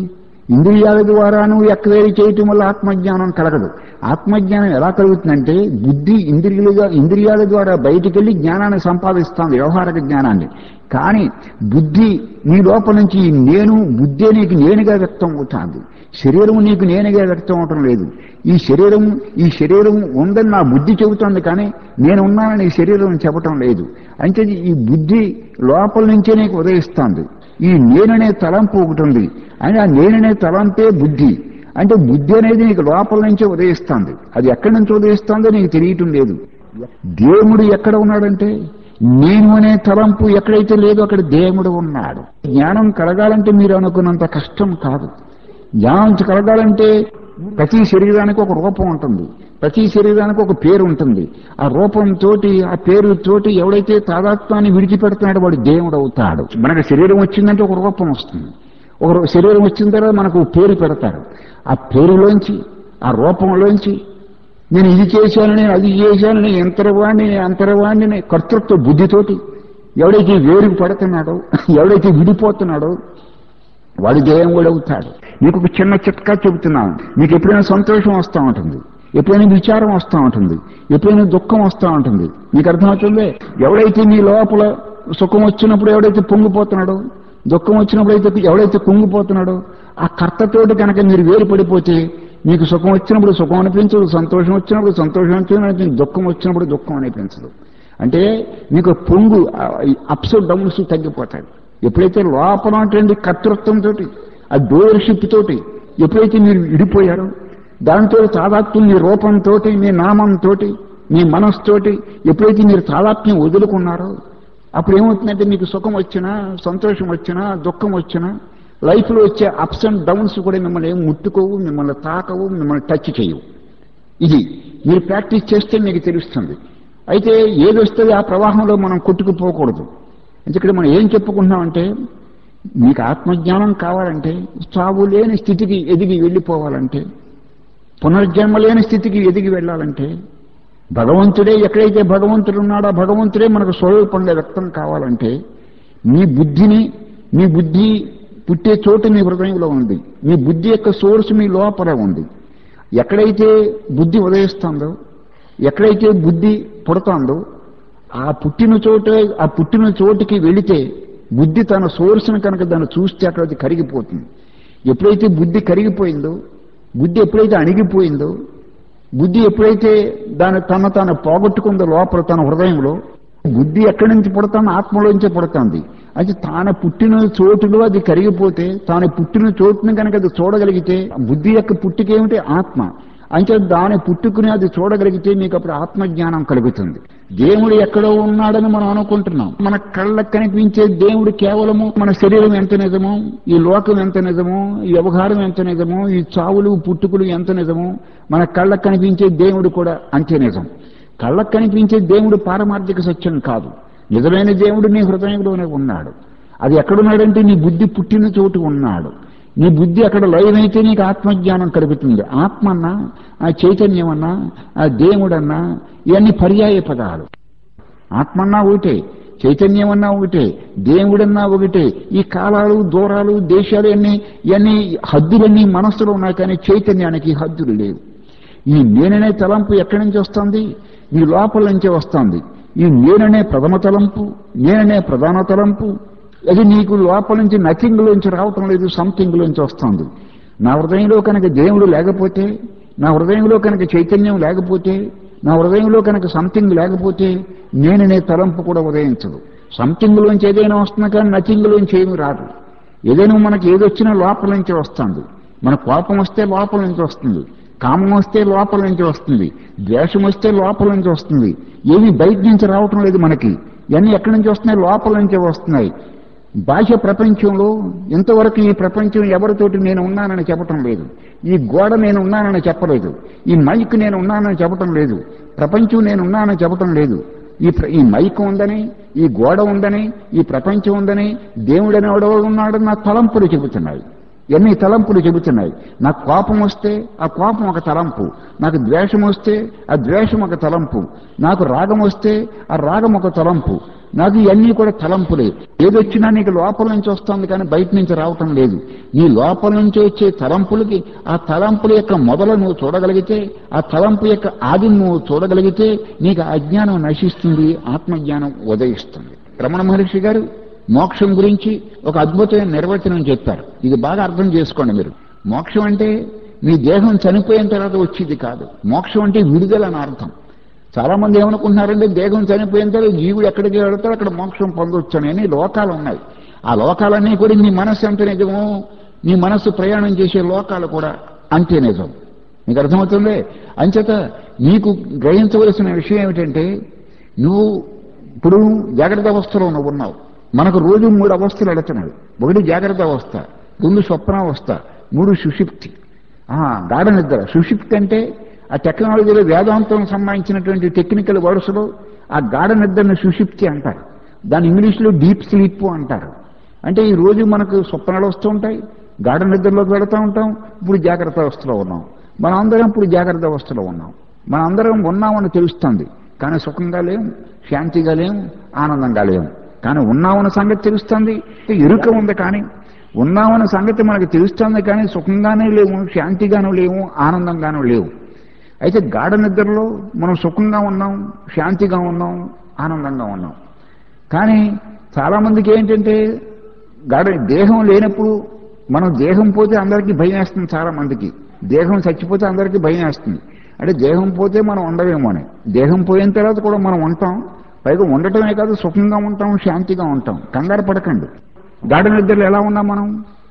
ఇంద్రియాల ద్వారా నువ్వు ఎక్కవేరి చేయటం వల్ల ఆత్మజ్ఞానం కలగదు ఆత్మజ్ఞానం ఎలా కలుగుతుందంటే బుద్ధి ఇంద్రియాలుగా ఇంద్రియాల ద్వారా బయటికి వెళ్ళి జ్ఞానాన్ని సంపాదిస్తాను వ్యవహారిక జ్ఞానాన్ని కానీ బుద్ధి నీ లోపల నుంచి ఈ నేను బుద్ధి నీకు నేనుగా వ్యక్తం అవుతుంది శరీరం నీకు నేనుగా వ్యక్తం అవటం లేదు ఈ శరీరం ఈ శరీరం ఉందని నా బుద్ధి చెబుతోంది కానీ నేను ఉన్నానని ఈ శరీరం చెప్పటం లేదు అంటే ఈ బుద్ధి లోపల నుంచే నీకు ఉదయిస్తుంది ఈ నేననే తలంపు ఒకటి ఉంది అని ఆ నేననే తలంపే బుద్ధి అంటే బుద్ధి అనేది నీకు లోపల నుంచే ఉదయిస్తుంది అది ఎక్కడి నుంచి ఉదయిస్తుందో నీకు తెలియటం లేదు దేవుడు ఎక్కడ ఉన్నాడంటే నేను అనే తలంపు ఎక్కడైతే లేదో అక్కడ దేవుడు ఉన్నాడు జ్ఞానం కలగాలంటే మీరు అనుకున్నంత కష్టం కాదు జ్ఞానం కలగాలంటే ప్రతి శరీరానికి ఒక రూపం ఉంటుంది ప్రతి శరీరానికి ఒక పేరు ఉంటుంది ఆ రూపంతో ఆ పేరుతోటి ఎవడైతే తాదాత్వాన్ని విడిచిపెడుతున్నాడో వాడు దేవుడు అవుతాడు మనకు శరీరం వచ్చిందంటే ఒక రూపం వస్తుంది ఒక రూ- శరీరం వచ్చిన తర్వాత మనకు ఒక పేరు పెడతారు ఆ పేరులోంచి ఆ రూపంలోంచి నేను ఇది చేశాను నేను అది చేశాను నేను ఎంతరవాణ్ణి నేను అంతరవాణ్ణి నేను కర్తృత్వ బుద్ధితోటి ఎవడైతే వేరుకు పడుతున్నాడో ఎవడైతే విడిపోతున్నాడో వాడు దేవుడు అవుతాడు మీకు ఒక చిన్న చిట్కా చెబుతున్నాను మీకు ఎప్పుడైనా సంతోషం వస్తూ ఉంటుంది ఎప్పుడైనా విచారం వస్తూ ఉంటుంది ఎప్పుడైనా దుఃఖం వస్తూ ఉంటుంది మీకు అర్థమవుతుంది ఎవడైతే మీ లోపల సుఖం వచ్చినప్పుడు ఎవడైతే పొంగిపోతున్నాడో దుఃఖం వచ్చినప్పుడు అయితే ఎవడైతే కుంగిపోతున్నాడో ఆ కర్తతోటి కనుక మీరు వేరు పడిపోతే మీకు సుఖం వచ్చినప్పుడు సుఖం అనిపించదు సంతోషం వచ్చినప్పుడు సంతోషం అనిపించదు దుఃఖం వచ్చినప్పుడు దుఃఖం అనిపించదు అంటే మీకు పొంగు అప్స్ డౌన్స్ తగ్గిపోతాయి ఎప్పుడైతే లోపల ఉన్నటువంటి కర్తృత్వంతో ఆ డోర్షిప్ తోటి ఎప్పుడైతే మీరు విడిపోయారో దాంతో తాదాత్మ్యం మీ రూపంతో మీ నామంతో మీ మనస్తోటి ఎప్పుడైతే మీరు తాదాత్మ్యం వదులుకున్నారో అప్పుడు ఏమవుతుందంటే మీకు సుఖం వచ్చినా సంతోషం వచ్చినా దుఃఖం వచ్చినా లైఫ్లో వచ్చే అప్స్ అండ్ డౌన్స్ కూడా మిమ్మల్ని ఏం ముట్టుకోవు మిమ్మల్ని తాకవు మిమ్మల్ని టచ్ చేయవు ఇది మీరు ప్రాక్టీస్ చేస్తే మీకు తెలుస్తుంది అయితే ఏది వస్తుంది ఆ ప్రవాహంలో మనం కొట్టుకుపోకూడదు అంటే ఇక్కడ మనం ఏం చెప్పుకుంటున్నామంటే మీకు ఆత్మజ్ఞానం కావాలంటే చావు లేని స్థితికి ఎదిగి వెళ్ళిపోవాలంటే పునర్జన్మ లేని స్థితికి ఎదిగి వెళ్ళాలంటే భగవంతుడే ఎక్కడైతే భగవంతుడు ఉన్నాడో ఆ భగవంతుడే మనకు స్వరూపంగా వ్యక్తం కావాలంటే మీ బుద్ధిని మీ బుద్ధి పుట్టే చోటు మీ హృదయంలో ఉంది మీ బుద్ధి యొక్క సోర్స్ మీ లోపల ఉంది ఎక్కడైతే బుద్ధి ఉదయిస్తుందో ఎక్కడైతే బుద్ధి పుడుతోందో ఆ పుట్టిన చోట ఆ పుట్టిన చోటుకి వెళితే బుద్ధి తన సోర్స్ని కనుక దాన్ని చూస్తే అక్కడ అది కరిగిపోతుంది ఎప్పుడైతే బుద్ధి కరిగిపోయిందో బుద్ధి ఎప్పుడైతే అణిగిపోయిందో బుద్ధి ఎప్పుడైతే దాని తన తాను పోగొట్టుకుందో లోపల తన హృదయంలో బుద్ధి ఎక్కడి నుంచి పుడతాను ఆత్మలోంచే పుడుతుంది అది తాను పుట్టిన చోటులో అది కరిగిపోతే తాను పుట్టిన చోటుని కనుక అది చూడగలిగితే బుద్ధి యొక్క పుట్టుకేమిటి ఆత్మ అంటే దాని పుట్టుకుని అది చూడగలిగితే మీకు అప్పుడు ఆత్మజ్ఞానం కలుగుతుంది దేవుడు ఎక్కడో ఉన్నాడని మనం అనుకుంటున్నాం మన కళ్ళకు కనిపించే దేవుడు కేవలము మన శరీరం ఎంత నిజమో ఈ లోకం ఎంత నిజమో ఈ వ్యవహారం ఎంత నిజమో ఈ చావులు పుట్టుకులు ఎంత నిజమో మన కళ్ళకు కనిపించే దేవుడు కూడా అంతే నిజం కళ్ళకు కనిపించే దేవుడు పారమార్థిక సత్యం కాదు నిజమైన దేవుడు నీ హృదయంలోనే ఉన్నాడు అది ఎక్కడున్నాడంటే నీ బుద్ధి పుట్టిన చోటు ఉన్నాడు నీ బుద్ధి అక్కడ లయమైతే నీకు ఆత్మజ్ఞానం కలుగుతుంది ఆత్మ అన్నా ఆ చైతన్యం అన్నా ఆ దేవుడన్నా ఇవన్నీ పర్యాయ పదాలు ఆత్మన్నా ఒకటే చైతన్యం అన్నా ఒకటే దేవుడన్నా ఒకటే ఈ కాలాలు దూరాలు దేశాలు అన్ని ఇవన్నీ హద్దులన్నీ మనస్సులో ఉన్నాయి కానీ చైతన్యానికి హద్దులు లేవు ఈ నేననే తలంపు ఎక్కడి నుంచి వస్తుంది ఈ లోపల నుంచే వస్తుంది ఈ నేననే ప్రథమ తలంపు నేననే ప్రధాన తలంపు అది నీకు లోపల నుంచి నథింగ్ లోంచి రావటం లేదు సంథింగ్ లోంచి వస్తుంది నా హృదయంలో కనుక దేవుడు లేకపోతే నా హృదయంలో కనుక చైతన్యం లేకపోతే నా హృదయంలో కనుక సంథింగ్ లేకపోతే నేననే తలంపు కూడా ఉదయించదు సంథింగ్ లోంచి ఏదైనా వస్తున్నా కానీ నథింగ్ లోంచి ఏమీ రాదు ఏదైనా మనకి ఏదొచ్చినా లోపల నుంచి వస్తుంది మన కోపం వస్తే లోపల నుంచి వస్తుంది కామం వస్తే లోపల నుంచి వస్తుంది ద్వేషం వస్తే లోపల నుంచి వస్తుంది ఏవి బయట నుంచి రావటం లేదు మనకి ఇవన్నీ ఎక్కడి నుంచి వస్తున్నాయి లోపల నుంచే వస్తున్నాయి బాహ్య ప్రపంచంలో ఇంతవరకు ఈ ప్రపంచం ఎవరితోటి నేను ఉన్నానని చెప్పటం లేదు ఈ గోడ నేను ఉన్నానని చెప్పలేదు ఈ మైక్ నేను ఉన్నానని చెప్పటం లేదు ప్రపంచం నేను ఉన్నానని చెప్పటం లేదు ఈ ప్ర- ఈ మైక్ ఉందని ఈ గోడ ఉందని ఈ ప్రపంచం ఉందని దేవుడని ఎవడో ఉన్నాడని నా తలంపులు చెబుతున్నాయి ఎన్ని తలంపులు చెబుతున్నాయి నాకు కోపం వస్తే ఆ కోపం ఒక తలంపు నాకు ద్వేషం వస్తే ఆ ద్వేషం ఒక తలంపు నాకు రాగం వస్తే ఆ రాగం ఒక తలంపు నాకు ఇవన్నీ కూడా తలంపులే ఏదొచ్చినా నీకు లోపల నుంచి వస్తుంది కానీ బయట నుంచి రావటం లేదు నీ లోపల నుంచి వచ్చే తలంపులకి ఆ తలంపుల యొక్క మొదలు నువ్వు చూడగలిగితే ఆ తలంపు యొక్క ఆదిని నువ్వు చూడగలిగితే నీకు అజ్ఞానం నశిస్తుంది ఆత్మజ్ఞానం ఉదయిస్తుంది రమణ మహర్షి గారు మోక్షం గురించి ఒక అద్భుతమైన నిర్వచనం చెప్పారు ఇది బాగా అర్థం చేసుకోండి మీరు మోక్షం అంటే మీ దేహం చనిపోయిన తర్వాత వచ్చేది కాదు మోక్షం అంటే విడుదల అని అర్థం చాలా మంది ఏమనుకుంటున్నారంటే దేహం చనిపోయిన తర్వాత జీవుడు ఎక్కడికి వెళతారో అక్కడ మోక్షం పొందొచ్చు అని లోకాలు ఉన్నాయి ఆ లోకాలన్నీ కూడా నీ మనస్సు ఎంత నిజమో నీ మనస్సు ప్రయాణం చేసే లోకాలు కూడా అంతే నిజం నీకు అర్థమవుతుంది అంచేత నీకు గ్రహించవలసిన విషయం ఏమిటంటే నువ్వు ఇప్పుడు జాగ్రత్త అవస్థలో నువ్వు ఉన్నావు మనకు రోజు మూడు అవస్థలు ఎడుతున్నాడు ఒకటి జాగ్రత్త అవస్థ రెండు స్వప్నావస్థ మూడు సుషిప్తి ఆ, గాఢ నిద్ర సుషిప్తి అంటే ఆ టెక్నాలజీలో వేదాంతం సంబంధించినటువంటి టెక్నికల్ వర్డ్స్లో ఆ గాఢ నిద్రను సుషిప్తి అంటారు దాని ఇంగ్లీష్లో డీప్ స్లీప్ అంటారు అంటే ఈ రోజు మనకు స్వప్నాలు వస్తూ ఉంటాయి గాఢ నిద్రలోకి వెళుతూ ఉంటాం ఇప్పుడు జాగ్రత్త అవస్థలో ఉన్నాం మనం అందరం ఇప్పుడు జాగ్రత్త అవస్థలో ఉన్నాం మనం అందరం ఉన్నామని తెలుస్తుంది కానీ సుఖంగా లేము శాంతిగా లేము ఆనందంగా లేము కానీ ఉన్నామన్న సంగతి తెలుస్తుంది ఎరుక ఉంది కానీ ఉన్నామన్న సంగతి మనకు తెలుస్తుంది కానీ సుఖంగానే లేవు శాంతిగాను లేవు ఆనందంగాను లేవు అయితే గాఢ నిద్రలో మనం సుఖంగా ఉన్నాం శాంతిగా ఉన్నాం ఆనందంగా ఉన్నాం కానీ చాలా మందికి ఏంటంటే గాఢ దేహం లేనప్పుడు మనం దేహం పోతే అందరికీ భయం వేస్తుంది చాలా మందికి దేహం చచ్చిపోతే అందరికీ భయం వేస్తుంది అంటే దేహం పోతే మనం ఉండవేమో అని దేహం పోయిన తర్వాత కూడా మనం ఉంటాం పైగా ఉండటమే కాదు సుఖంగా ఉంటాం శాంతిగా ఉంటాం కంగారు పడకండి గాఢ నిద్రలో ఎలా ఉన్నాం మనం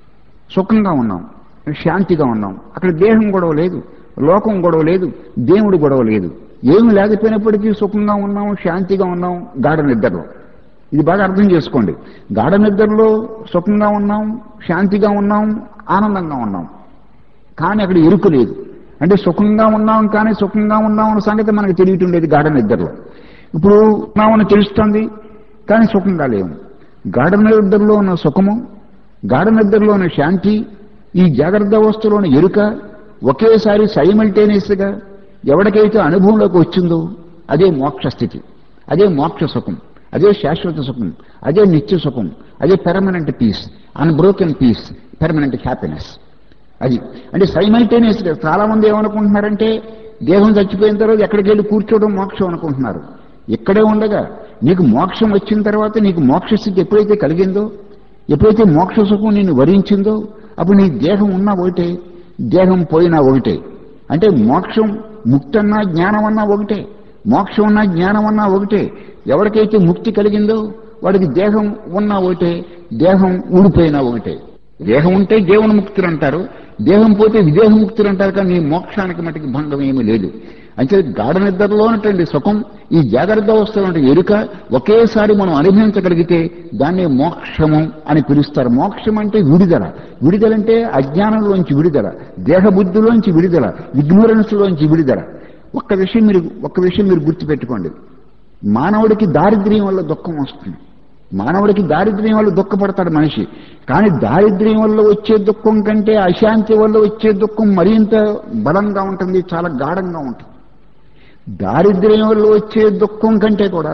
సుఖంగా ఉన్నాం శాంతిగా ఉన్నాం అక్కడ దేహం గొడవ లేదు లోకం గొడవ లేదు దేవుడు గొడవ లేదు ఏమి లేకపోయినప్పటికీ సుఖంగా ఉన్నాం శాంతిగా ఉన్నాం గాఢ నిద్రలో ఇది బాగా అర్థం చేసుకోండి గాఢ నిద్రలో సుఖంగా ఉన్నాం శాంతిగా ఉన్నాం ఆనందంగా ఉన్నాం కానీ అక్కడ ఎరుక లేదు అంటే సుఖంగా ఉన్నాం కానీ సుఖంగా ఉన్నాం అన్న సంగతి మనకు తెలియటుండేది గాఢ నిద్రలో ఇప్పుడు ఉన్నామని తెలుస్తుంది కానీ సుఖంగా లేము గాఢ నిద్రలో ఉన్న సుఖము గాఢ నిద్రలో ఉన్న శాంతి ఈ జాగ్రత్త అవస్థలోని ఎరుక ఒకేసారి సైమల్టేనియస్ గా ఎవరికైతే అనుభవంలోకి వచ్చిందో అదే మోక్ష స్థితి అదే మోక్ష సుఖం అదే శాశ్వత సుఖం అదే నిత్య సుఖం అదే permanent peace unbroken peace permanent happiness అది అంటే సైమల్టేనియస్ గా చాలా మంది ఏమనుకుంటున్నారంటే దేహం చచ్చిపోయిన తర్వాత ఎక్కడికి వెళ్ళి కూర్చోవడం మోక్షం అనుకుంటున్నారు ఇక్కడే ఉండగా నీకు మోక్షం వచ్చిన తర్వాత నీకు మోక్ష స్థితి ఎప్పుడైతే కలిగిందో ఎప్పుడైతే మోక్ష సుఖం నిన్ను వరించిందో అప్పుడు నీ దేహం ఉన్నా ఒకటే దేహం పోయినా ఒకటే అంటే మోక్షం ముక్తన్నా జ్ఞానం అన్నా ఒకటే మోక్షం అన్నా జ్ఞానం అన్నా ఒకటే ఎవరికైతే ముక్తి కలిగిందో వాడికి దేహం ఉన్నా ఒకటే దేహం ఊడిపోయినా ఒకటే దేహం ఉంటే జీవన ముక్తులు అంటారు దేహం పోతే విదేహ ముక్తులు అంటారు కానీ నీ మోక్షానికి మటుకు భంగం ఏమీ లేదు అంటే గాఢ నిద్రలో ఉన్నటువంటి సుఖం ఈ జాగ్రత్త అవస్థలో ఉండే ఎరుక ఒకేసారి మనం అనుభవించగలిగితే దాన్ని మోక్షము అని పిలుస్తారు మోక్షం అంటే విడుదల విడుదల అంటే అజ్ఞానంలోంచి విడుదల దేహబుద్ధిలోంచి విడుదల ఇగ్నోరెన్స్ లోంచి విడుదల ఒక్క విషయం మీరు ఒక్క విషయం మీరు గుర్తుపెట్టుకోండి మానవుడికి దారిద్ర్యం వల్ల దుఃఖం వస్తుంది మానవుడికి దారిద్ర్యం వల్ల దుఃఖపడతాడు మనిషి కానీ దారిద్ర్యం వల్ల వచ్చే దుఃఖం కంటే అశాంతి వల్ల వచ్చే దుఃఖం మరింత బలంగా ఉంటుంది చాలా గాఢంగా ఉంటుంది దారిద్ర్యం వల్ల వచ్చే దుఃఖం కంటే కూడా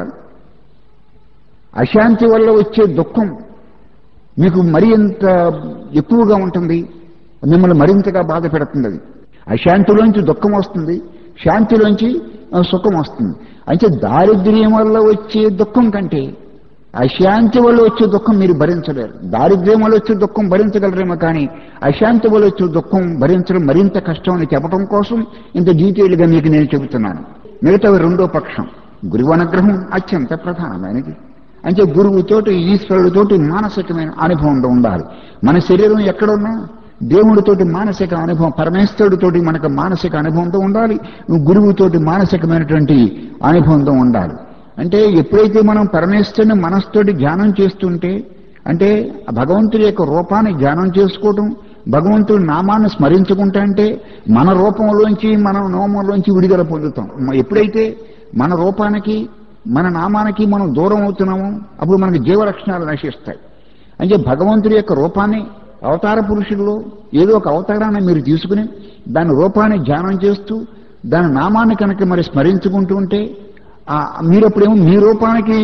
అశాంతి వల్ల వచ్చే దుఃఖం మీకు మరింత ఎక్కువగా ఉంటుంది మిమ్మల్ని మరింతగా బాధ పెడుతుంది అది అశాంతిలోంచి దుఃఖం వస్తుంది శాంతిలోంచి ఆ, సుఖం వస్తుంది అంటే దారిద్ర్యం వల్ల వచ్చే దుఃఖం కంటే అశాంతి వల్ల వచ్చే దుఃఖం మీరు భరించలేరు దారిద్ర్యం వల్ల వచ్చే దుఃఖం భరించగలరేమో కానీ అశాంతి వల్ల వచ్చే దుఃఖం భరించడం మరింత కష్టం అని చెప్పడం కోసం ఇంత డీటెయిల్ గా మీకు నేను చెబుతున్నాను మిగతావి రెండో పక్షం గురువు అనుగ్రహం అత్యంత ప్రధానమైనది అంటే గురువుతోటి ఈశ్వరుడితోటి మానసికమైన అనుభవం ఉండాలి మన శరీరం ఎక్కడున్నా దేవుడితోటి మానసిక అనుభవం పరమేశ్వరుడితోటి మనకు మానసిక అనుభవంతో ఉండాలి గురువుతోటి మానసికమైనటువంటి అనుభవంతో ఉండాలి అంటే ఎప్పుడైతే మనం పరమేశ్వరుని మనస్తోటి ధ్యానం చేస్తుంటే అంటే ఆ భగవంతుడి యొక్క రూపాన్ని ధ్యానం చేసుకోవటం భగవంతుడి నామాన్ని స్మరించుకుంటా అంటే మన రూపంలోంచి మన నోమంలోంచి విడుదల పొందుతాం మ- ఎప్పుడైతే మన రూపానికి మన నామానికి మనం దూరం అవుతున్నామో అప్పుడు మనకి జీవలక్షణాలు నశిస్తాయి అంటే భగవంతుడి యొక్క రూపాన్ని అవతార పురుషుల్లో ఏదో ఒక అవతారాన్ని మీరు తీసుకుని దాని రూపాన్ని ధ్యానం చేస్తూ దాని నామాన్ని కనుక మరి స్మరించుకుంటూ ఉంటే ఆ మీరప్పుడేమో మీ రూపానికి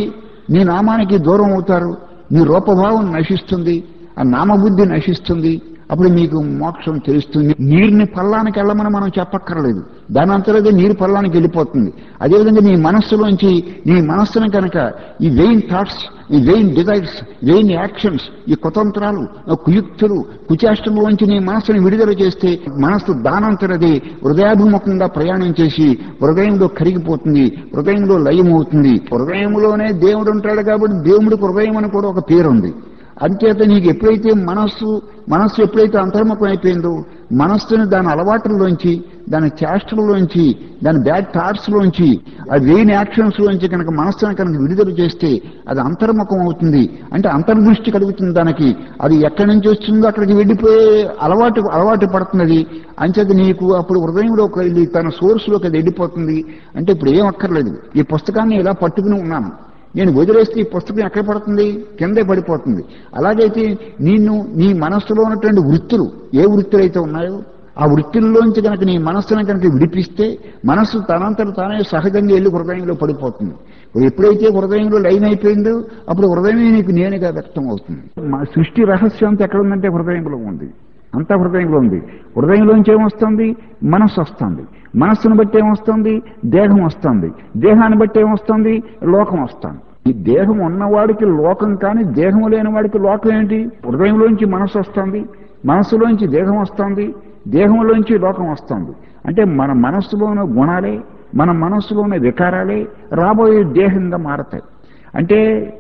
నీ నామానికి దూరం అవుతారు నీ రూపభావం నశిస్తుంది ఆ నామబుద్ధి నశిస్తుంది అప్పుడు మీకు మోక్షం తెలుస్తుంది నీరుని పల్లానికి వెళ్ళమని మనం చెప్పక్కర్లేదు దాని అంతలోదే నీరు పల్లానికి వెళ్ళిపోతుంది అదేవిధంగా నీ మనస్సులోంచి నీ మనస్సును కనుక ఈ వెయిన్ థాట్స్ ఈ వెయిన్ డిజైర్స్ వెయిన్ యాక్షన్స్ ఈ కుతంత్రాలు ఆ కుయుక్తులు కుచేష్టంలోంచి నీ మనస్సును విడుదల చేస్తే మనస్సు దానంతరదే హృదయాభిముఖంగా ప్రయాణం చేసి హృదయంలో కరిగిపోతుంది హృదయంలో లయమవుతుంది హృదయంలోనే దేవుడు ఉంటాడు కాబట్టి దేవుడికి హృదయం అని కూడా ఒక పేరుంది అంచేత నీకు ఎప్పుడైతే మనస్సు మనస్సు ఎప్పుడైతే అంతర్ముఖం అయిపోయిందో మనస్సుని దాని అలవాట్లలోంచి దాని చేష్టలలోంచి దాని బ్యాడ్ థాట్స్ లోంచి ఆ వెయిన్ యాక్షన్స్ లోంచి కనుక మనస్సును కనుక విడుదల చేస్తే అది అంతర్ముఖం అవుతుంది అంటే అంతర్దృష్టి కలుగుతుంది దానికి అది ఎక్కడి నుంచి వస్తుందో అక్కడికి వెళ్ళిపోయే అలవాటు అలవాటు పడుతున్నది అంచేత నీకు అప్పుడు హృదయంలోకి వెళ్ళి తన సోర్స్లోకి అది వెళ్ళిపోతుంది అంటే ఇప్పుడు ఏం అక్కర్లేదు ఈ పుస్తకాన్ని ఇలా పట్టుకుని ఉన్నాను నేను వదిలేస్తే ఈ పుస్తకం ఎక్కడ పడుతుంది కిందే పడిపోతుంది అలాగైతే నిన్ను నీ మనస్సులో ఉన్నటువంటి వృత్తులు ఏ వృత్తులు అయితే ఉన్నాయో ఆ వృత్తుల్లోంచి కనుక నీ మనస్సును కనుక విడిపిస్తే మనస్సు తనంతట తానే సహజంగా వెళ్ళి హృదయంలో పడిపోతుంది ఇప్పుడు ఎప్పుడైతే హృదయంలో లైన్ అయిపోయిందో అప్పుడు హృదయమే నీకు నేనుగా వ్యక్తం అవుతుంది మా సృష్టి రహస్యం అంతా ఎక్కడ ఉందంటే హృదయంలో ఉంది అంతా హృదయంలో ఉంది హృదయంలోంచి ఏమొస్తుంది మనస్సు వస్తుంది మనస్సును బట్టి ఏమొస్తుంది దేహం వస్తుంది దేహాన్ని బట్టి ఏమొస్తుంది లోకం వస్తుంది ఈ దేహం ఉన్నవాడికి లోకం కానీ దేహం లేని వాడికి లోకం ఏంటి హృదయంలోంచి మనస్సు వస్తుంది మనస్సులోంచి దేహం వస్తుంది దేహంలోంచి లోకం వస్తుంది అంటే మన మనస్సులోని గుణాలే మన మనస్సులోని వికారాలే రాబోయే దేహంగా మారతాయి అంటే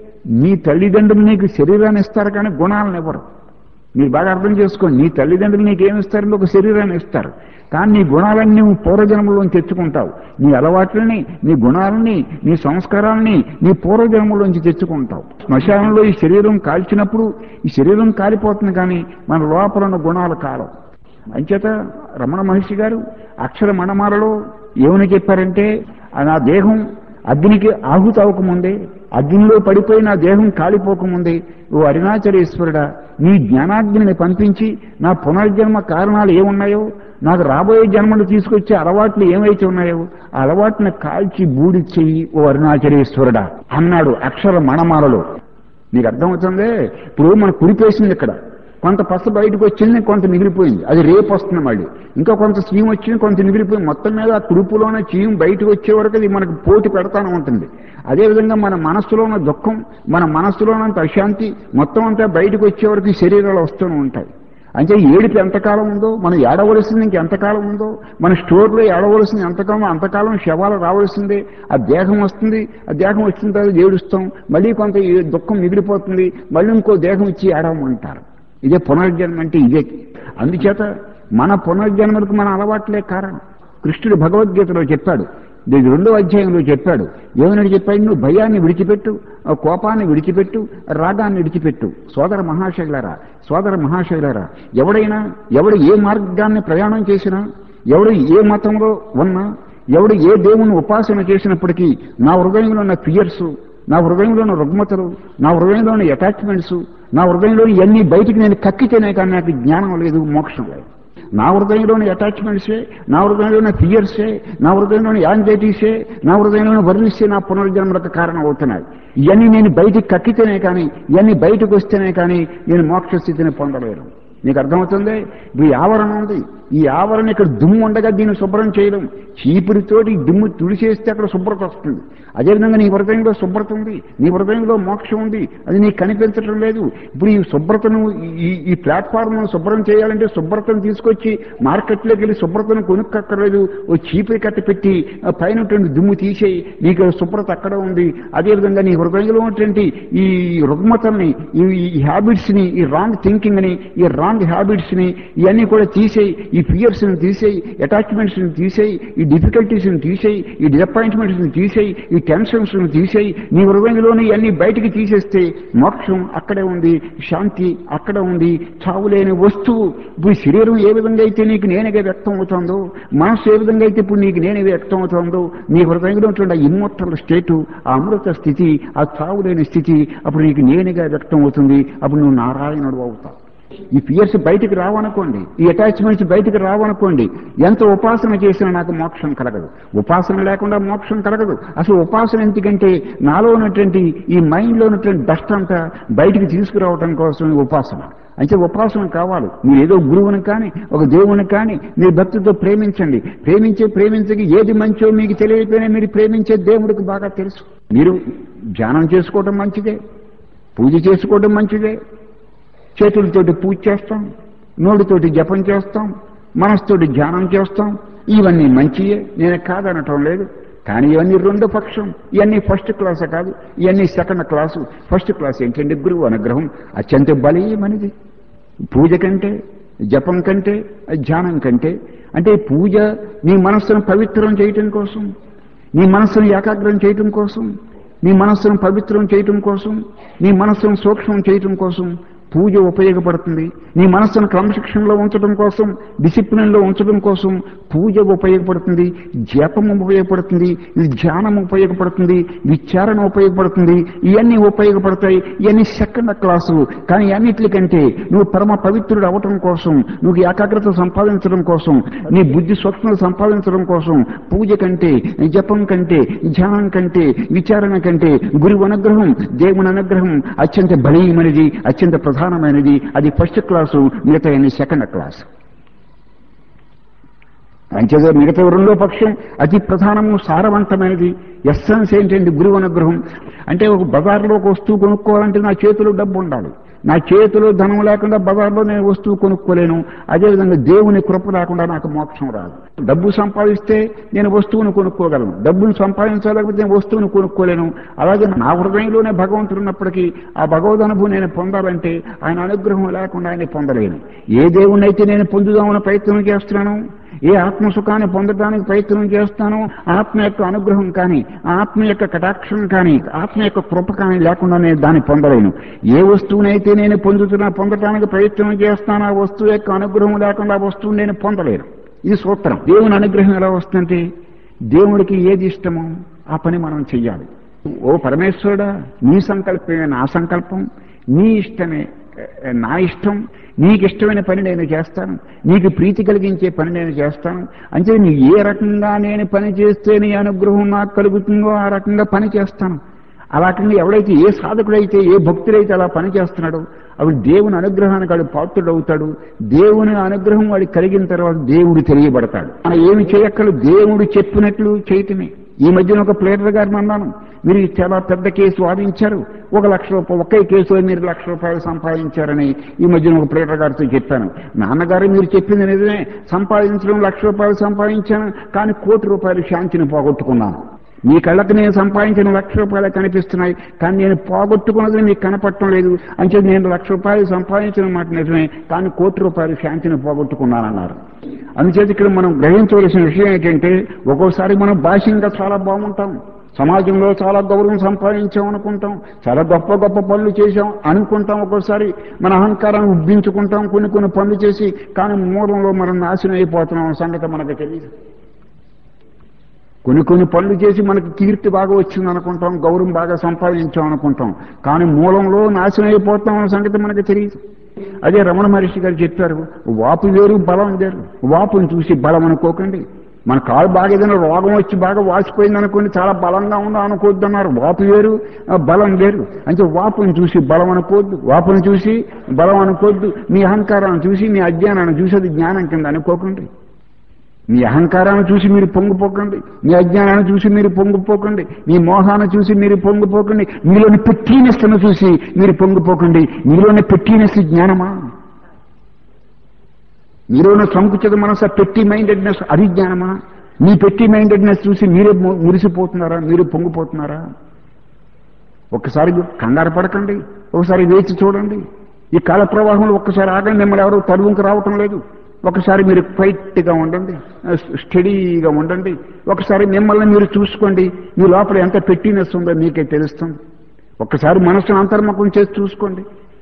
నీ తల్లిదండ్రులు నీకు శరీరాన్ని ఇస్తారు కానీ గుణాలను ఇవ్వరు మీరు బాగా అర్థం చేసుకోండి నీ తల్లిదండ్రులు నీకేమిస్తారంటే ఒక శరీరాన్ని ఇస్తారు కానీ నీ గుణాలన్నీ నువ్వు పూర్వజన్మలో తెచ్చుకుంటావు నీ అలవాట్లని నీ గుణాలని నీ సంస్కారాలని నీ పూర్వజన్మలోంచి తెచ్చుకుంటావు శ్మశానంలో ఈ శరీరం కాల్చినప్పుడు ఈ శరీరం కాలిపోతుంది కానీ మన లోపల ఉన్న గుణాలు కాలవు అంచేత రమణ మహర్షి గారు అక్షర మణమాలలో ఏమని చెప్పారంటే ఆ నా దేహం అగ్నికి ఆహుతి అవ్వకముందే అగ్నిలో పడిపోయి నా దేహం కాలిపోకముందే ఓ అరుణాచలేశ్వరుడా నీ జ్ఞానాగ్నిని పంపించి నా పునర్జన్మ కారణాలు ఏమున్నాయో నాకు రాబోయే జన్మలు తీసుకొచ్చే అలవాట్లు ఏమైతే ఉన్నాయో ఆ అలవాటుని కాల్చి బూడి చెయ్యి ఓ అరుణాచలేశ్వరుడా అన్నాడు అక్షర మణమాలలో నీకు అర్థమవుతుంది ఇప్పుడు మన కురిపేసింది ఇక్కడ కొంత పస బయటకు వచ్చింది కొంత మిగిలిపోయింది అది రేపు వస్తుంది మళ్ళీ ఇంకా కొంత చీమ వచ్చింది కొంత మిగిలిపోయింది మొత్తం మీద ఆ కురుపులోనే చీమ బయటకు వచ్చే వరకు అది మనకు పోటీ పెడతానే ఉంటుంది అదేవిధంగా మన మనస్సులో ఉన్న దుఃఖం మన మనస్సులో ఉన్నంత అశాంతి మొత్తం అంతా బయటకు వచ్చే వరకు ఈ శరీరాలు వస్తూనే ఉంటాయి అంటే ఏడుపు ఎంతకాలం ఉందో మనం ఏడవలసింది ఇంకెంతకాలం ఉందో మన స్టోర్లో ఏడవలసింది ఎంతకాలం అంతకాలం శవాలు రావాల్సిందే ఆ దేహం వస్తుంది ఆ దేహం వచ్చిన తర్వాత ఏడుస్తాం మళ్ళీ కొంత ఈ దుఃఖం మిగిలిపోతుంది మళ్ళీ ఇంకో దేహం ఇచ్చి ఏడవమంటారు ఇదే పునర్జన్మ అంటే ఇదే అందుచేత మన పునర్జన్మలకు మన అలవాట్లే కారణం కృష్ణుడు భగవద్గీతలో చెప్పాడు దీని రెండో అధ్యాయంలో చెప్పాడు ఏమని చెప్పాడు నువ్వు భయాన్ని విడిచిపెట్టు ఆ కోపాన్ని విడిచిపెట్టు రాగాన్ని విడిచిపెట్టు సోదర మహాశైలరా సోదర మహాశైలరా ఎవడైనా ఎవడు ఏ మార్గాన్ని ప్రయాణం చేసినా ఎవడు ఏ మతంలో ఉన్నా ఎవడు ఏ దేవుని ఉపాసన చేసినప్పటికీ నా హృదయంలో ఉన్న ఫియర్స్ నా హృదయంలో ఉన్న రుగ్మతలు నా హృదయంలో ఉన్న అటాచ్మెంట్స్ నా హృదయంలో ఇవన్నీ బయటికి నేను కక్కితేనే కానీ నాకు జ్ఞానం లేదు మోక్షం లేదు నా హృదయంలోని అటాచ్మెంట్సే నా హృదయంలోని ఫియర్సే నా హృదయంలోని యాంగ్జైటీసే నా హృదయంలోని వర్రిసే నా పునర్జన్మలకు కారణం అవుతున్నాయి ఇవన్నీ నేను బయటికి కక్కితేనే కానీ ఇవన్నీ బయటకు వస్తేనే కానీ నేను మోక్ష స్థితిని పొందలేను నీకు అర్థమవుతుంది ఇప్పుడు ఈ ఆవరణ ఉంది ఈ ఆవరణ ఇక్కడ దుమ్ము ఉండగా దీన్ని శుభ్రం చేయడం చీపురితోటి ఈ దుమ్ము తుడిచేస్తే అక్కడ శుభ్రత వస్తుంది అదేవిధంగా నీ హృదయంలో శుభ్రత ఉంది నీ హృదయంలో మోక్షం ఉంది అది నీకు కనిపించడం లేదు ఇప్పుడు ఈ శుభ్రతను ఈ ఈ ప్లాట్ఫామ్ శుభ్రం చేయాలంటే శుభ్రతను తీసుకొచ్చి మార్కెట్లోకి వెళ్ళి శుభ్రతను కొనుక్కక్కర్లేదు ఓ చీపురి కట్ట పెట్టి ఆ పైన ఉన్నటువంటి దుమ్ము తీసేయి నీకు శుభ్రత అక్కడ ఉంది అదేవిధంగా నీ హృదయంలో ఉన్నటువంటి ఈ రుగ్మతల్ని ఈ ఈ హ్యాబిట్స్ ని ఈ రాంగ్ థింకింగ్ ని ఈ రాంగ్ హ్యాబిట్స్ ని ఇవన్నీ కూడా తీసేయి ఈ ఫియర్స్ ని తీసేయి అటాచ్మెంట్స్ ని తీసేయి ఈ డిఫికల్టీస్ ని తీసేయి ఈ డిసప్పాయింట్మెంట్స్ ని తీసేయి ఈ టెన్షన్స్ ని తీసేయి నీ హృదయంలోని అన్ని బయటికి తీసేస్తే మోక్షం అక్కడే ఉంది శాంతి అక్కడ ఉంది చావులేని వస్తువు ఇప్పుడు శరీరం ఏ విధంగా అయితే నీకు నేనుగా వ్యక్తం అవుతుందో మనస్సు ఏ విధంగా అయితే ఇప్పుడు నీకు నేనే వ్యక్తం అవుతుందో నీ హృదయంలో ఉన్నటువంటి ఇమ్మోర్టల్ స్టేటు ఆ అమృత స్థితి ఆ చావులేని స్థితి అప్పుడు నీకు నేనుగా వ్యక్తం అవుతుంది అప్పుడు నువ్వు నారాయణుడు అవుతావు ఈ ఫియర్స్ బయటికి రావనుకోండి ఈ అటాచ్మెంట్స్ బయటికి రావనుకోండి ఎంత ఉపాసన చేసినా నాకు మోక్షం కలగదు ఉపాసన లేకుండా మోక్షం కలగదు అసలు ఉపాసన ఎందుకంటే నాలో ఉన్నటువంటి ఈ మైండ్లో ఉన్నటువంటి డస్ట్ అంతా బయటికి తీసుకురావడం కోసం ఈ ఉపాసన అయితే ఉపాసన కావాలి మీరు ఏదో గురువుని కానీ ఒక దేవుని కానీ మీరు భక్తితో ప్రేమించండి ప్రేమించే ప్రేమించకి ఏది మంచో మీకు తెలియకపోయినా మీరు ప్రేమించే దేవుడికి బాగా తెలుసు మీరు ధ్యానం చేసుకోవడం మంచిదే పూజ చేసుకోవడం మంచిదే చేతులతోటి పూజ చేస్తాం నోటితోటి జపం చేస్తాం మనసుతోటి ధ్యానం చేస్తాం ఇవన్నీ మంచియే నేను కాదనటం లేదు కానీ ఇవన్నీ రెండో పక్షం ఇవన్నీ ఫస్ట్ క్లాస్ కాదు ఇవన్నీ సెకండ్ క్లాసు ఫస్ట్ క్లాస్ ఏంటంటే గురువు అనుగ్రహం అత్యంత బలీయమనిది పూజ కంటే జపం కంటే ధ్యానం కంటే అంటే పూజ నీ మనస్సును పవిత్రం చేయటం కోసం నీ మనస్సును ఏకాగ్రం చేయటం కోసం నీ మనస్సును పవిత్రం చేయటం కోసం నీ మనస్సును సూక్ష్మం చేయటం కోసం పూజ ఉపయోగపడుతుంది నీ మనస్సును క్రమశిక్షణలో ఉంచడం కోసం డిసిప్లిన్లో ఉంచడం కోసం పూజ ఉపయోగపడుతుంది జపం ఉపయోగపడుతుంది ఇది ధ్యానం ఉపయోగపడుతుంది విచారణ ఉపయోగపడుతుంది ఇవన్నీ ఉపయోగపడతాయి ఇవన్నీ సెకండ్ క్లాసు కానీ అన్నిటికంటే నువ్వు పరమ పవిత్రుడు అవటం కోసం నువ్వు ఏకాగ్రత సంపాదించడం కోసం నీ బుద్ధి స్వప్నం సంపాదించడం కోసం పూజ కంటే జపం కంటే ధ్యానం కంటే విచారణ కంటే గురువు అనుగ్రహం దేవుని అనుగ్రహం అత్యంత బలీయమైనది అత్యంత ప్రధానమైనది అది ఫస్ట్ క్లాసు మిగతా అన్ని సెకండ్ క్లాసు అంచేత మిగతా రెండో పక్షం అతి ప్రధానము సారవంతమైనది ఎస్సెన్స్ ఏంటంటే గురువు అనుగ్రహం అంటే ఒక బజార్లో ఒక వస్తువు కొనుక్కోవాలంటే నా చేతిలో డబ్బు ఉండాలి నా చేతిలో ధనం లేకుండా బజార్లో నేను వస్తువు కొనుక్కోలేను అదేవిధంగా దేవుని కృప లేకుండా నాకు మోక్షం రాదు డబ్బు సంపాదిస్తే నేను వస్తువును కొనుక్కోగలను డబ్బును సంపాదించలేకపోతే నేను వస్తువును కొనుక్కోలేను అలాగే నా హృదయంలోనే భగవంతుడు ఉన్నప్పటికీ ఆ భగవద్ అనుభవం నేను పొందాలంటే ఆయన అనుగ్రహం లేకుండా ఆయన పొందలేను ఏ దేవుణ్ణైతే నేను పొందుదామని ప్రయత్నం చేస్తున్నాను ఏ ఆత్మసుఖాన్ని పొందడానికి ప్రయత్నం చేస్తానో ఆత్మ యొక్క అనుగ్రహం కానీ ఆత్మ యొక్క కటాక్షం కానీ ఆత్మ యొక్క కృప కానీ లేకుండా నేను దాన్ని పొందలేను ఏ వస్తువునైతే నేను పొందుతున్నా పొందడానికి ప్రయత్నం చేస్తానో ఆ వస్తువు యొక్క అనుగ్రహం లేకుండా ఆ వస్తువుని నేను పొందలేను ఇది సూత్రం దేవుని అనుగ్రహం ఎలా వస్తుందంటే దేవుడికి ఏది ఇష్టమో ఆ పని మనం చెయ్యాలి ఓ పరమేశ్వరుడా నీ సంకల్పమే నా సంకల్పం నీ ఇష్టమే నా ఇష్టం నీకు ఇష్టమైన పని నేను చేస్తాను నీకు ప్రీతి కలిగించే పని నేను చేస్తాను అంటే నీ ఏ రకంగా నేను పని చేస్తే నీ అనుగ్రహం నాకు కలుగుతుందో ఆ రకంగా పని చేస్తాను ఆ రకంగా ఎవడైతే ఏ సాధకుడైతే ఏ భక్తుడైతే అలా పని చేస్తున్నాడో అప్పుడు దేవుని అనుగ్రహానికి వాడు పాత్రుడు అవుతాడు దేవుని అనుగ్రహం వాడికి కలిగిన తర్వాత దేవుడు తెలియబడతాడు మనం ఏమి చేయక్కలు దేవుడు చెప్పినట్లు చేయటమే ఈ మధ్యన ఒక ప్లేటర్ గారిని అన్నాను మీరు చాలా పెద్ద కేసు వాదించారు ఒక లక్ష రూపాయలు ఒకే కేసులో మీరు లక్ష రూపాయలు సంపాదించారని ఈ మధ్యన ఒక ప్లేటర్ గారితో చెప్పాను నాన్నగారు మీరు చెప్పింది నిజమే సంపాదించడం లక్ష రూపాయలు సంపాదించాను కానీ కోటి రూపాయలు శాంతిని పోగొట్టుకున్నాను మీ కళ్ళకు నేను సంపాదించిన లక్ష రూపాయలు కనిపిస్తున్నాయి కానీ నేను పోగొట్టుకున్నది మీకు కనపడటం లేదు అంటే నేను లక్ష రూపాయలు సంపాదించిన మాట నిజమే కానీ కోటి రూపాయలు శాంతిని పోగొట్టుకున్నానన్నారు అందుచేత ఇక్కడ మనం గ్రహించవలసిన విషయం ఏంటంటే ఒక్కోసారి మనం భాష్యంగా చాలా బాగుంటాం సమాజంలో చాలా గౌరవం సంపాదించాం అనుకుంటాం చాలా గొప్ప గొప్ప పనులు చేశాం అనుకుంటాం ఒక్కోసారి మన అహంకారాన్ని ఉబ్బించుకుంటాం కొన్ని కొన్ని పనులు చేసి కానీ మూలంలో మనం నాశనం అయిపోతున్నాం సంగతి మనకు తెలియదు కొన్ని కొన్ని పనులు చేసి మనకి కీర్తి బాగా వచ్చింది అనుకుంటాం గౌరవం బాగా సంపాదించాం అనుకుంటాం కానీ మూలంలో నాశనం అయిపోతాం అన్న సంగతి మనకు తెలియదు అదే రమణ మహర్షి గారు చెప్పారు వాపు వేరు బలం వేరు వాపుని చూసి బలం అనుకోకండి మన కాలు బాగా ఏదైనా రోగం వచ్చి బాగా వాసిపోయింది అనుకోండి చాలా బలంగా ఉందా అనుకోవద్దు అన్నారు వాపు వేరు బలం వేరు అంటే వాపుని చూసి బలం అనుకోవద్దు వాపుని చూసి బలం అనుకోవద్దు మీ అహంకారాన్ని చూసి మీ అజ్ఞానాన్ని చూసి అది జ్ఞానం కింద అనుకోకండి మీ అహంకారాన్ని చూసి మీరు పొంగిపోకండి మీ అజ్ఞానాన్ని చూసి మీరు పొంగిపోకండి మీ మోహాన్ని చూసి మీరు పొంగిపోకండి మీలోని పెట్టినెస్ను చూసి మీరు పొంగిపోకండి మీలోని పెట్టినెస్ జ్ఞానమా మీలోని సంకుచిత మనస పెట్టి మైండెడ్నెస్ అది జ్ఞానమా మీ పెట్టి మైండెడ్నెస్ చూసి మీరే మురిసిపోతున్నారా మీరు పొంగిపోతున్నారా ఒక్కసారి కంగారు పడకండి ఒకసారి వేచి చూడండి ఈ కాల ప్రవాహంలో ఒక్కసారి ఆగండి మిమ్మల్ని ఎవరు తరువుకు రావటం లేదు ఒకసారి మీరు ఫైట్గా ఉండండి స్టడీగా ఉండండి ఒకసారి మిమ్మల్ని మీరు చూసుకోండి మీ లోపల ఎంత పెట్టినెస్ ఉందో మీకే తెలుస్తుంది ఒక్కసారి మనసును అంతర్ముఖం చేసి చూసుకోండి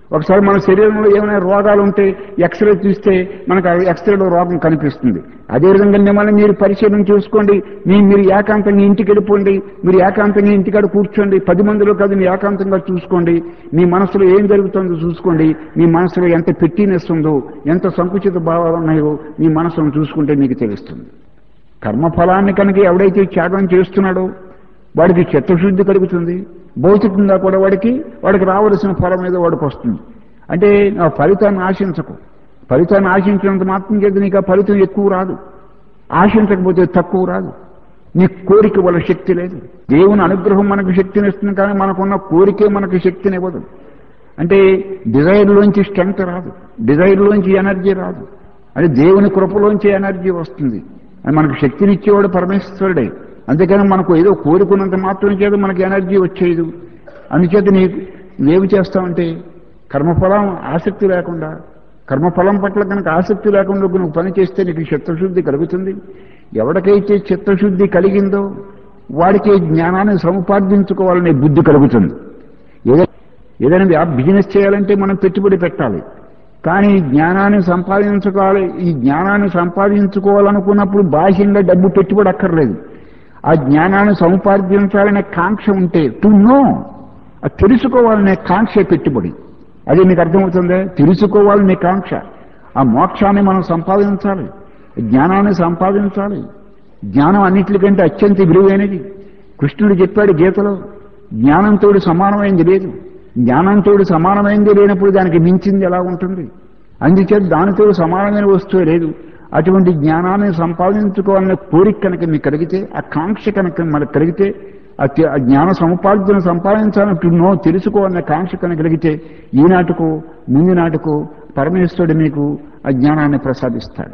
ఒకసారి మన శరీరంలో ఏమైనా రోగాలు ఉంటే ఎక్స్రే చూస్తే మనకు ఆ ఎక్స్రేలో రోగం కనిపిస్తుంది అదేవిధంగా మిమ్మల్ని మీరు పరిశీలన చూసుకోండి మీ మీరు ఏకాంతంగా ఇంటికి వెళ్ళిపోండి మీరు ఏకాంతంగా ఇంటికాడ కూర్చోండి పది మందిలో కాదు మీ ఏకాంతంగా చూసుకోండి మీ మనసులో ఏం జరుగుతుందో చూసుకోండి మీ మనసులో ఎంత పెట్టినెస్ ఉందో ఎంత సంకుచిత భావాలు ఉన్నాయో మీ మనసును చూసుకుంటే మీకు తెలుస్తుంది కర్మఫలాన్ని కనుక ఎవడైతే త్యాగం చేస్తున్నాడో వాడికి చిత్తశుద్ధి కలుగుతుంది భౌతికంగా కూడా వాడికి వాడికి రావలసిన ఫలం మీద వాడికి వస్తుంది అంటే ఆ ఫలితాన్ని ఆశించకు ఫలితాన్ని ఆశించినంత మాత్రం చేత నీకు ఆ ఫలితం ఎక్కువ రాదు ఆశించకపోతే తక్కువ రాదు నీ కోరిక వల్ల శక్తి లేదు దేవుని అనుగ్రహం మనకు శక్తిని ఇస్తుంది కానీ మనకున్న కోరికే మనకు శక్తిని ఇవ్వదు అంటే డిజైర్లోంచి స్ట్రెంగ్త్ రాదు డిజైర్లోంచి ఎనర్జీ రాదు అంటే దేవుని కృపలోంచి ఎనర్జీ వస్తుంది అది మనకు శక్తినిచ్చేవాడు పరమేశ్వరుడే అంతేకాని మనకు ఏదో కోరుకున్నంత మాత్రం చేత మనకి ఎనర్జీ వచ్చేది అందుచేత నీ ఏమి చేస్తావంటే కర్మఫలం ఆసక్తి లేకుండా కర్మఫలం పట్ల కనుక ఆసక్తి లేకుండా నువ్వు పని చేస్తే నీకు చిత్తశుద్ధి కలుగుతుంది ఎవరికైతే చిత్తశుద్ధి కలిగిందో వాడికి జ్ఞానాన్ని సముపార్జించుకోవాలనే బుద్ధి కలుగుతుంది ఏదైనా ఏదైనా వ్యా- బిజినెస్ చేయాలంటే మనం పెట్టుబడి పెట్టాలి కానీ జ్ఞానాన్ని సంపాదించుకోవాలి ఈ జ్ఞానాన్ని సంపాదించుకోవాలనుకున్నప్పుడు బాహ్యంగా డబ్బు పెట్టుబడి అక్కర్లేదు ఆ జ్ఞానాన్ని సముపార్జించాలనే కాంక్ష ఉంటే టు నో అది తెలుసుకోవాలనే కాంక్ష పెట్టుబడి అది మీకు అర్థమవుతుందే తెలుసుకోవాలనే కాంక్ష ఆ మోక్షాన్ని మనం సంపాదించాలి జ్ఞానాన్ని సంపాదించాలి జ్ఞానం అన్నిటికంటే అత్యంత విలువైనది కృష్ణుడు చెప్పాడు గీతలో జ్ఞానంతో సమానమైంది లేదు జ్ఞానంతో సమానమైంది లేనప్పుడు దానికి మించింది ఎలా ఉంటుంది అందుచేత దానితో సమానమైన వస్తువు లేదు అటువంటి జ్ఞానాన్ని సంపాదించుకోవాలనే కోరిక కనుక మీకు కలిగితే ఆ కాంక్ష కనుక మనకు కలిగితే ఆ తే- ఆ జ్ఞాన సముపార్జన సంపాదించాలంటూ నో తెలుసుకోవాలనే కాంక్ష కనుక కలిగితే ఈనాటికు ముందు నాటుకు పరమేశ్వరుడు మీకు ఆ జ్ఞానాన్ని ప్రసాదిస్తాడు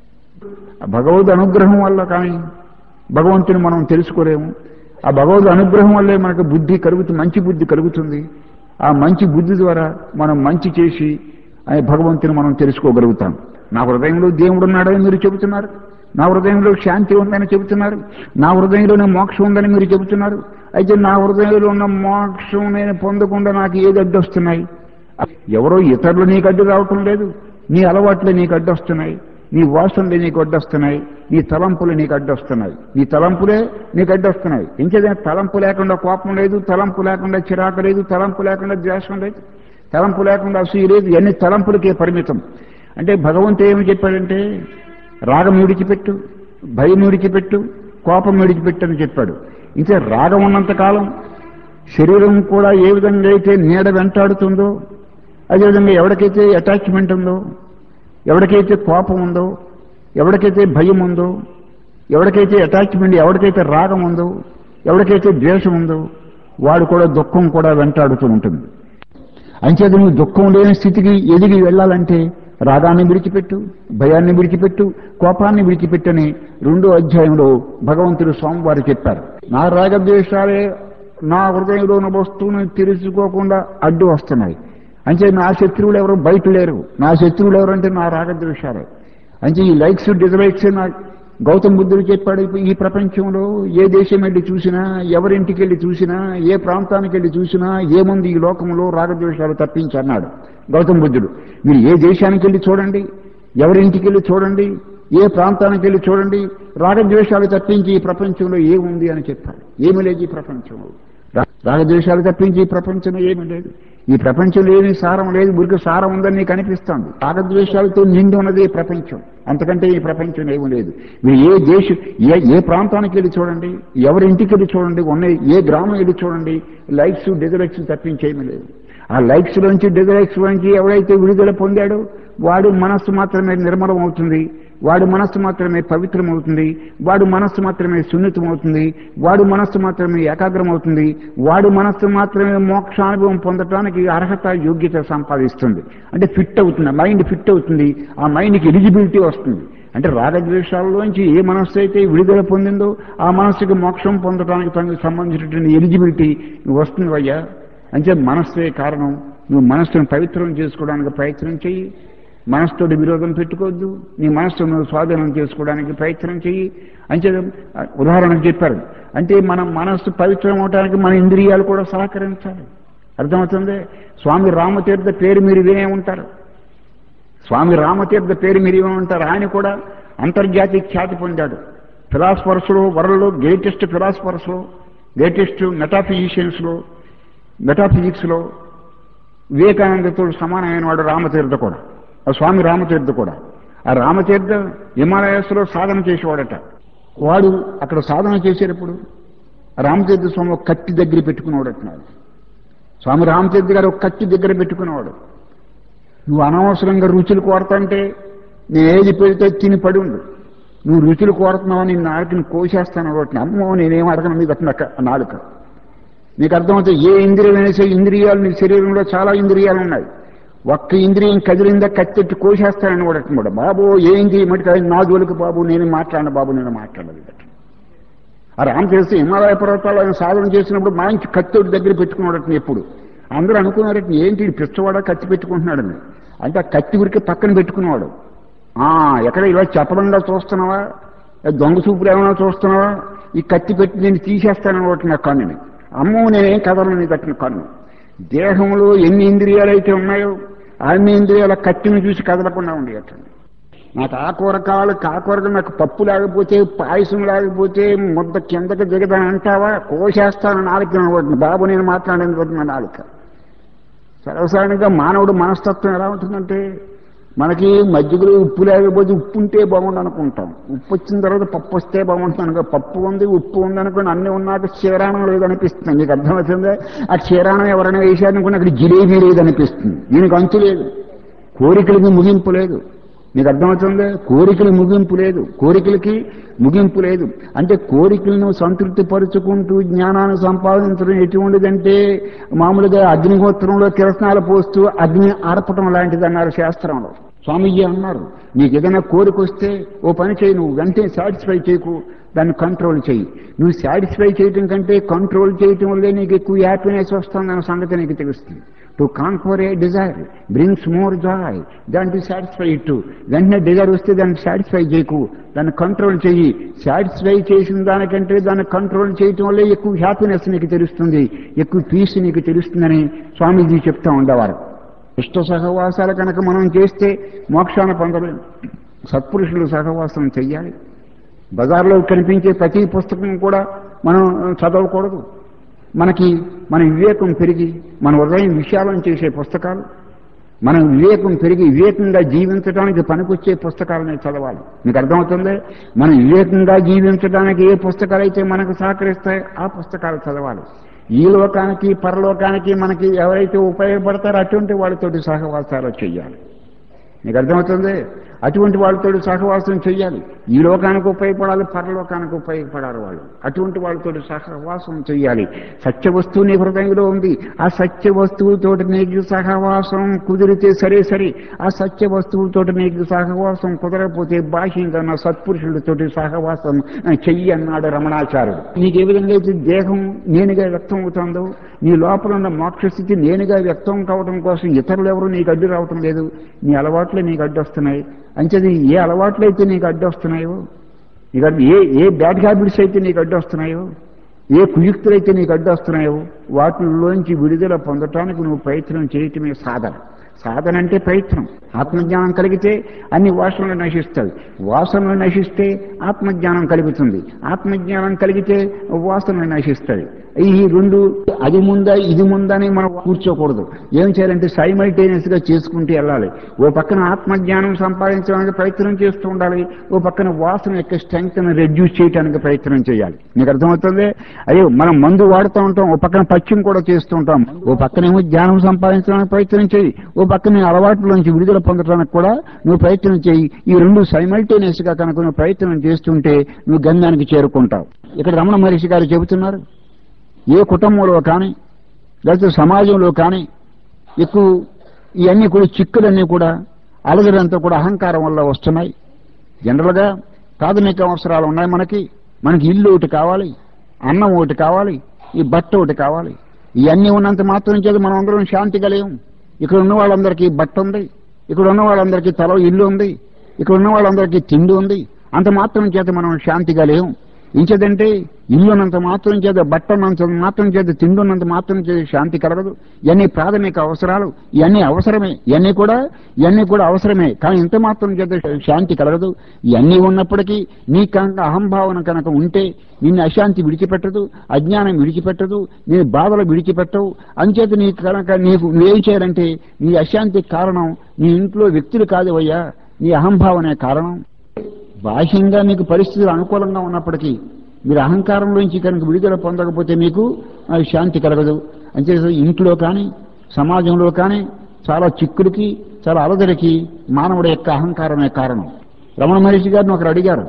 ఆ భగవద్ అనుగ్రహం వల్ల కానీ భగవంతుని మనం తెలుసుకోలేము ఆ భగవద్ అనుగ్రహం వల్లే మనకు బుద్ధి కలుగుతుంది మంచి బుద్ధి కలుగుతుంది ఆ మంచి బుద్ధి ద్వారా మనం మంచి చేసి ఆ భగవంతుని మనం తెలుసుకోగలుగుతాం నా హృదయంలో దేవుడు ఉన్నాడని మీరు చెబుతున్నారు నా హృదయంలో శాంతి ఉందని చెబుతున్నారు నా హృదయంలోనే మోక్షం ఉందని మీరు చెబుతున్నారు అయితే నా హృదయంలో ఉన్న మోక్షం నేను పొందకుండా నాకు ఏది అడ్డొస్తున్నాయి ఎవరో ఇతరులు నీకు అడ్డు రావటం లేదు నీ అలవాట్లు నీకు అడ్డొస్తున్నాయి నీ వాసనలు నీకు అడ్డొస్తున్నాయి నీ తలంపులు నీకు అడ్డొస్తున్నాయి నీ తలంపులే నీకు అడ్డొస్తున్నాయి ఇంకేదైనా తలంపు లేకుండా కోపం లేదు తలంపు లేకుండా చిరాకు లేదు తలంపు లేకుండా ద్వేషం లేదు తలంపు లేకుండా అసూయ లేదు ఎన్ని తలంపులకే పరిమితం అంటే భగవంతుడు ఏమి చెప్పాడంటే రాగం విడిచిపెట్టు భయం విడిచిపెట్టు కోపం విడిచిపెట్టు అని చెప్పాడు ఇంకా రాగం ఉన్నంత కాలం శరీరం కూడా ఏ విధంగా అయితే నీడ వెంటాడుతుందో అదేవిధంగా ఎవరికైతే అటాచ్మెంట్ ఉందో ఎవరికైతే కోపం ఉందో ఎవరికైతే భయం ఉందో ఎవరికైతే అటాచ్మెంట్ ఎవరికైతే రాగం ఉందో ఎవరికైతే ద్వేషం ఉందో వాడు కూడా దుఃఖం కూడా వెంటాడుతూ ఉంటుంది అంచేత నువ్వు దుఃఖం లేని స్థితికి ఎదిగి వెళ్ళాలంటే రాగాన్ని విడిచిపెట్టు భయాన్ని విడిచిపెట్టు కోపాన్ని విడిచిపెట్టని రెండో అధ్యాయంలో భగవంతుడు స్వామివారు చెప్పారు నా రాగద్వేషాలే నా హృదయంలో ఉన్న వస్తువును తెలుసుకోకుండా అడ్డు వస్తున్నాయి అంటే నా శత్రువులు ఎవరు బయట లేరు నా శత్రువులు ఎవరంటే నా రాగద్వేషాలే అంటే ఈ లైక్స్ డిజలైక్స్ నా గౌతమ్ బుద్ధుడు చెప్పాడు ఇప్పుడు ఈ ప్రపంచంలో ఏ దేశం వెళ్ళి చూసినా ఎవరింటికి వెళ్ళి చూసినా ఏ ప్రాంతానికి వెళ్ళి చూసినా ఏముంది ఈ లోకంలో రాగద్వేషాలు తప్పించి అన్నాడు గౌతమ్ బుద్ధుడు మీరు ఏ దేశానికి వెళ్ళి చూడండి ఎవరింటికి వెళ్ళి చూడండి ఏ ప్రాంతానికి వెళ్ళి చూడండి రాగద్వేషాలు తప్పించి ఈ ప్రపంచంలో ఏముంది అని చెప్పాడు ఏమి లేదు ఈ ప్రపంచంలో రా- రాగద్వేషాలు తప్పించి ఈ ప్రపంచంలో ఏమీ లేదు ఈ ప్రపంచంలో ఏమీ సారం లేదు ఊరికి సారం ఉందని నీకు అనిపిస్తుంది రాగద్వేషాలతో నిండి ఉన్నది ఈ ప్రపంచం అంతకంటే ఈ ప్రపంచం ఏమీ లేదు మీరు ఏ దేశ ఏ ఏ ప్రాంతానికి వెళ్ళి చూడండి ఎవరి ఇంటికి వెళ్ళి చూడండి ఉన్న ఏ గ్రామం వెళ్ళి చూడండి లైక్స్ డిజలైక్స్ తప్పించేమీ లేదు ఆ లైక్స్ లోంచి డిజలైక్స్ లోంచి ఎవడైతే విడుదల పొందాడో వాడి మనస్సు మాత్రమే నిర్మలం అవుతుంది వాడి మనస్సు మాత్రమే పవిత్రం అవుతుంది వాడి మనస్సు మాత్రమే సున్నితం అవుతుంది వాడి మనస్సు మాత్రమే ఏకాగ్రం అవుతుంది వాడి మనస్సు మాత్రమే మోక్షానుభవం పొందటానికి అర్హత యోగ్యత సంపాదిస్తుంది అంటే ఫిట్ అవుతుంది మైండ్ ఫిట్ అవుతుంది ఆ మైండ్కి ఎలిజిబిలిటీ వస్తుంది అంటే రాగద్వేషాల్లోంచి ఏ మనస్సు అయితే విడుదల పొందిందో ఆ మనస్సుకి మోక్షం పొందడానికి తనకు సంబంధించినటువంటి ఎలిజిబిలిటీ వస్తుంది అయ్యా అంటే మనస్సే కారణం నువ్వు మనస్సును పవిత్రం చేసుకోవడానికి ప్రయత్నం చెయ్యి మనస్సుతోటి విరోధం పెట్టుకోవద్దు నీ మనస్సును స్వాధీనం చేసుకోవడానికి ప్రయత్నం చెయ్యి అంటే ఉదాహరణకు చెప్పారు అంటే మన మనస్సు పవిత్రం అవడానికి మన ఇంద్రియాలు కూడా సహకరించాలి అర్థమవుతుంది స్వామి రామతీర్థ పేరు మీరు వినే ఉంటారు స్వామి రామతీర్థ పేరు మీరు వినే ఉంటారు ఆయన కూడా అంతర్జాతీయ ఖ్యాతి పొందాడు ఫిలాసఫర్స్లో వరల్డ్లో గ్రేటెస్ట్ ఫిలాసఫర్స్లో గ్రేటెస్ట్ మెటాఫిజిషియన్స్లో మెటాఫిజిక్స్లో వివేకానందతో సమానమైన వాడు రామతీర్థ కూడా ఆ స్వామి రామతీర్థ కూడా ఆ రామతీర్థ హిమాలయస్లో సాధన చేసేవాడట వాడు అక్కడ సాధన చేసేటప్పుడు రామతీర్థ స్వామి ఒక కత్తి దగ్గర పెట్టుకునేవాడట స్వామి రామతీర్థ గారు ఒక కత్తి దగ్గర పెట్టుకునేవాడు నువ్వు అనవసరంగా రుచులు కోరతంటే నేను ఏది పెడితే తిని పడి ఉండు నువ్వు రుచులు కోరుతున్నావు నీ నాలుకని కోసేస్తాను ఒకటి అమ్మో నేనేం అడగను మీద నాలుక నీకు అర్థమవుతుంది ఏ ఇంద్రియం వేసే ఇంద్రియాలు నీ శరీరంలో చాలా ఇంద్రియాలు ఉన్నాయి ఒక్క ఇంద్రియం కదిలిందా కత్తెట్టి కోసేస్తానని కూడా కూడా బాబు ఏ ఇంద్రియం మటుకు నా జోలికి బాబు నేను మాట్లాడిన బాబు నేను మాట్లాడలేదు ఆ రామకృష్ణ హిమాలయ పర్వతాలు ఆయన సాధన చేసినప్పుడు మంచి కత్తి దగ్గర పెట్టుకున్నాడట ఎప్పుడు అందరూ అనుకున్నారట ఏంటి పిచ్చవాడా కత్తి పెట్టుకుంటున్నాడని అంటే ఆ కత్తి ఉరికి పక్కన పెట్టుకునేవాడు ఆ ఎక్కడ ఇలా చెప్పడంగా చూస్తున్నావా దొంగ చూపులు ఏమైనా చూస్తున్నావా ఈ కత్తి పెట్టి నేను తీసేస్తానని ఒకటి నా కన్నుని అమ్మో నేనేం కదలను కట్టిన కన్ను దేహంలో ఎన్ని ఇంద్రియాలు అయితే ఉన్నాయో అన్ని ఇంద్రియాల కత్తిని చూసి కదలకుండా ఉండేటండి నాకు ఆ కూర కావాలి ఆ కూరగా నాకు పప్పు లేకపోతే పాయసం లేకపోతే ముద్ద కిందకి దిగదని అంటావా కోసేస్తాను నాలుక బాబు నేను మాట్లాడేది నా నాలుక సర్వసాధారణంగా మానవుడు మనస్తత్వం ఎలా ఉంటుందంటే మనకి మజ్జిగలో ఉప్పు లేకపోతే ఉప్పు ఉంటే బాగుండు అనుకుంటాం ఉప్పు వచ్చిన తర్వాత పప్పు వస్తే బాగుంటుంది అనుకో పప్పు ఉంది ఉప్పు ఉంది అనుకుని అన్ని ఉన్నాక క్షీరాణం లేదనిపిస్తుంది నీకు అర్థమవుతుందా ఆ క్షీరాణం ఎవరైనా వేసారనుకుని అక్కడ జిలేబీ లేదనిపిస్తుంది దీనికి అంతు లేదు కోరికలకి ముగింపు లేదు నీకు అర్థమవుతుందా కోరికలు ముగింపు లేదు కోరికలకి ముగింపు లేదు అంటే కోరికలను సంతృప్తి పరుచుకుంటూ జ్ఞానాన్ని సంపాదించడం ఎటువంటిదంటే మామూలుగా అగ్నిహోత్రంలో కిరసనాలు పోస్తూ అగ్ని ఆర్పటం లాంటిది అన్నారు శాస్త్రంలో స్వామీజీ అన్నారు నీకు ఏదైనా కోరిక వస్తే ఓ పని చేయి నువ్వు వెంటనే సాటిస్ఫై చేయకు దాన్ని కంట్రోల్ చేయి నువ్వు సాటిస్ఫై చేయటం కంటే కంట్రోల్ చేయటం వల్లే నీకు ఎక్కువ హ్యాపీనెస్ వస్తుందన్న సంగతి నీకు తెలుస్తుంది to confer a desire brings more joy దాన్ని టు సాటిస్ఫై ఇట్టు వెంటనే డిజైర్ వస్తే దాన్ని సాటిస్ఫై చేయకు దాన్ని కంట్రోల్ చెయ్యి సాటిస్ఫై చేసిన దానికంటే దాన్ని కంట్రోల్ చేయటం వల్లే ఎక్కువ హ్యాపీనెస్ నీకు తెలుస్తుంది ఎక్కువ పీస్ నీకు తెలుస్తుందని స్వామీజీ చెప్తా ఉండేవారు ఇష్ట సహవాసాలు కనుక మనం చేస్తే మోక్షాన్ని పొందలేం సత్పురుషులు సహవాసం చెయ్యాలి బజార్లో కనిపించే ప్రతి పుస్తకం కూడా మనం చదవకూడదు మనకి మన వివేకం పెరిగి మన హృదయం విశాలం చేసే పుస్తకాలు మన వివేకం పెరిగి వివేకంగా జీవించడానికి పనికొచ్చే పుస్తకాలనే చదవాలి మీకు అర్థమవుతుంది మనం వివేకంగా జీవించడానికి ఏ పుస్తకాలు అయితే మనకు సహకరిస్తాయో ఆ పుస్తకాలు చదవాలి ఈ లోకానికి పరలోకానికి మనకి ఎవరైతే ఉపయోగపడతారో అటువంటి వాళ్ళతోటి సహవాసాలు చెయ్యాలి మీకు అర్థమవుతుంది అటువంటి వాళ్ళతో సహవాసం చెయ్యాలి ఈ లోకానికి ఉపయోగపడాలి పరలోకానికి ఉపయోగపడాలి వాళ్ళు అటువంటి వాళ్ళతో సహవాసం చెయ్యాలి సత్య వస్తువు నీ హృదయంలో ఉంది ఆ సత్య వస్తువులతోటి నీకు సహవాసం కుదిరితే సరే సరే ఆ సత్య వస్తువులతోటి నీకు సహవాసం కుదరకపోతే బాహ్యంగా సత్పురుషులతోటి సహవాసం చెయ్యి అన్నాడు రమణాచార్యుడు నీకు ఏ విధంగా అయితే దేహం నేనుగా వ్యక్తం అవుతుందో నీ లోపల ఉన్న మోక్షస్థితి నేనుగా వ్యక్తం కావడం కోసం ఇతరులు ఎవరు నీకు అడ్డు రావటం లేదు నీ అలవాట్లే నీకు అడ్డు వస్తున్నాయి అంచేది ఏ అలవాట్లు అయితే నీకు అడ్డు వస్తున్నాయో నీకు అడ్డు ఏ ఏ బ్యాడ్ హ్యాబిట్స్ అయితే నీకు అడ్డు వస్తున్నాయో ఏ కుయుక్తులు అయితే నీకు అడ్డు వస్తున్నాయో వాటిలోంచి విడుదల పొందటానికి నువ్వు ప్రయత్నం చేయటమే సాధన సాధన అంటే ప్రయత్నం ఆత్మజ్ఞానం కలిగితే అన్ని వాసనలు నశిస్తాయి వాసనలు నశిస్తే ఆత్మజ్ఞానం కలుగుతుంది ఆత్మజ్ఞానం కలిగితే వాసనలు నశిస్తాయి ఈ రెండు అది ముందా ఇది ముందని మనం కూర్చోకూడదు ఏం చేయాలంటే సైమల్టేనియస్ గా చేసుకుంటూ వెళ్ళాలి ఓ పక్కన ఆత్మజ్ఞానం సంపాదించడానికి ప్రయత్నం చేస్తూ ఉండాలి ఓ పక్కన వాసన యొక్క స్ట్రెంగ్త్ రెడ్యూస్ చేయడానికి ప్రయత్నం చేయాలి మీకు అర్థమవుతుంది అయ్యో మనం మందు వాడుతూ ఉంటాం ఓ పక్కన పచ్చిం కూడా చేస్తూ ఉంటాం ఓ పక్కనేమో జ్ఞానం సంపాదించడానికి ప్రయత్నం చేయి ఓ పక్కన అలవాట్లోంచి విడుదల పొందడానికి కూడా నువ్వు ప్రయత్నం చేయి ఈ రెండు సైమల్టేనియస్ గా కనుక నువ్వు ప్రయత్నం చేస్తుంటే నువ్వు గమ్యానికి చేరుకుంటావు ఇక్కడ రమణ మహర్షి గారు చెబుతున్నారు ఏ కుటుంబంలో కానీ లేకపోతే సమాజంలో కానీ ఎక్కువ ఇవన్నీ కూడా చిక్కులన్నీ కూడా అలగడంతా కూడా అహంకారం వల్ల వస్తున్నాయి జనరల్గా ప్రాథమిక అవసరాలు ఉన్నాయి మనకి మనకి ఇల్లు ఒకటి కావాలి అన్నం ఒకటి కావాలి ఈ బట్ట ఒకటి కావాలి ఇవన్నీ ఉన్నంత మాత్రం చేత మనం అందరం శాంతి కలిగాం ఇక్కడ ఉన్న వాళ్ళందరికీ బట్ట ఉంది ఇక్కడ ఉన్న వాళ్ళందరికీ తల ఇల్లు ఉంది ఇక్కడ ఉన్న వాళ్ళందరికీ తిండి ఉంది అంత మాత్రం చేత మనం శాంతిగా లేవు ఇంచేదంటే ఇల్లున్నంత మాత్రం చేత బట్ట ఉన్నంత మాత్రం చేత తిండున్నంత మాత్రం చేత శాంతి కలగదు ఇవన్నీ ప్రాథమిక అవసరాలు ఇవన్నీ అవసరమే ఇవన్నీ కూడా ఇవన్నీ కూడా అవసరమే కానీ ఇంత మాత్రం చేత శాంతి కలగదు ఇవన్నీ ఉన్నప్పటికీ నీ కనుక అహంభావన కనుక ఉంటే నిన్ను అశాంతి విడిచిపెట్టదు అజ్ఞానం విడిచిపెట్టదు నీ బాధలు విడిచిపెట్టవు అంచేత నీ కనుక నీకు నువ్వేం చేయాలంటే నీ అశాంతికి కారణం నీ ఇంట్లో వ్యక్తులు కాదు అయ్యా నీ అహంభావనే కారణం బాహ్యంగా మీకు పరిస్థితులు అనుకూలంగా ఉన్నప్పటికీ మీరు అహంకారంలోంచి కనుక విడుదల పొందకపోతే మీకు ఆ, శాంతి కలగదు అంతే ఇంట్లో కానీ సమాజంలో కానీ చాలా చిక్కులకి చాలా అలదరికి మానవుడి యొక్క అహంకారమే కారణం రమణ మహర్షి గారిని ఒకరు అడిగారు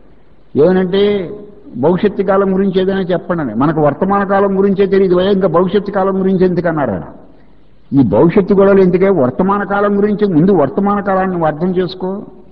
ఏమనంటే భవిష్యత్తు కాలం గురించి ఏదైనా చెప్పండి అని. మనకు వర్తమాన కాలం గురించే తెలియదు "ఏ, ఇంకా భవిష్యత్తు కాలం గురించి ఎందుకన్నారు ఆయన ఈ భవిష్యత్తు గొడవలు ఎందుకే వర్తమాన కాలం గురించి ముందు వర్తమాన కాలాన్ని నువ్వు అర్థం చేసుకో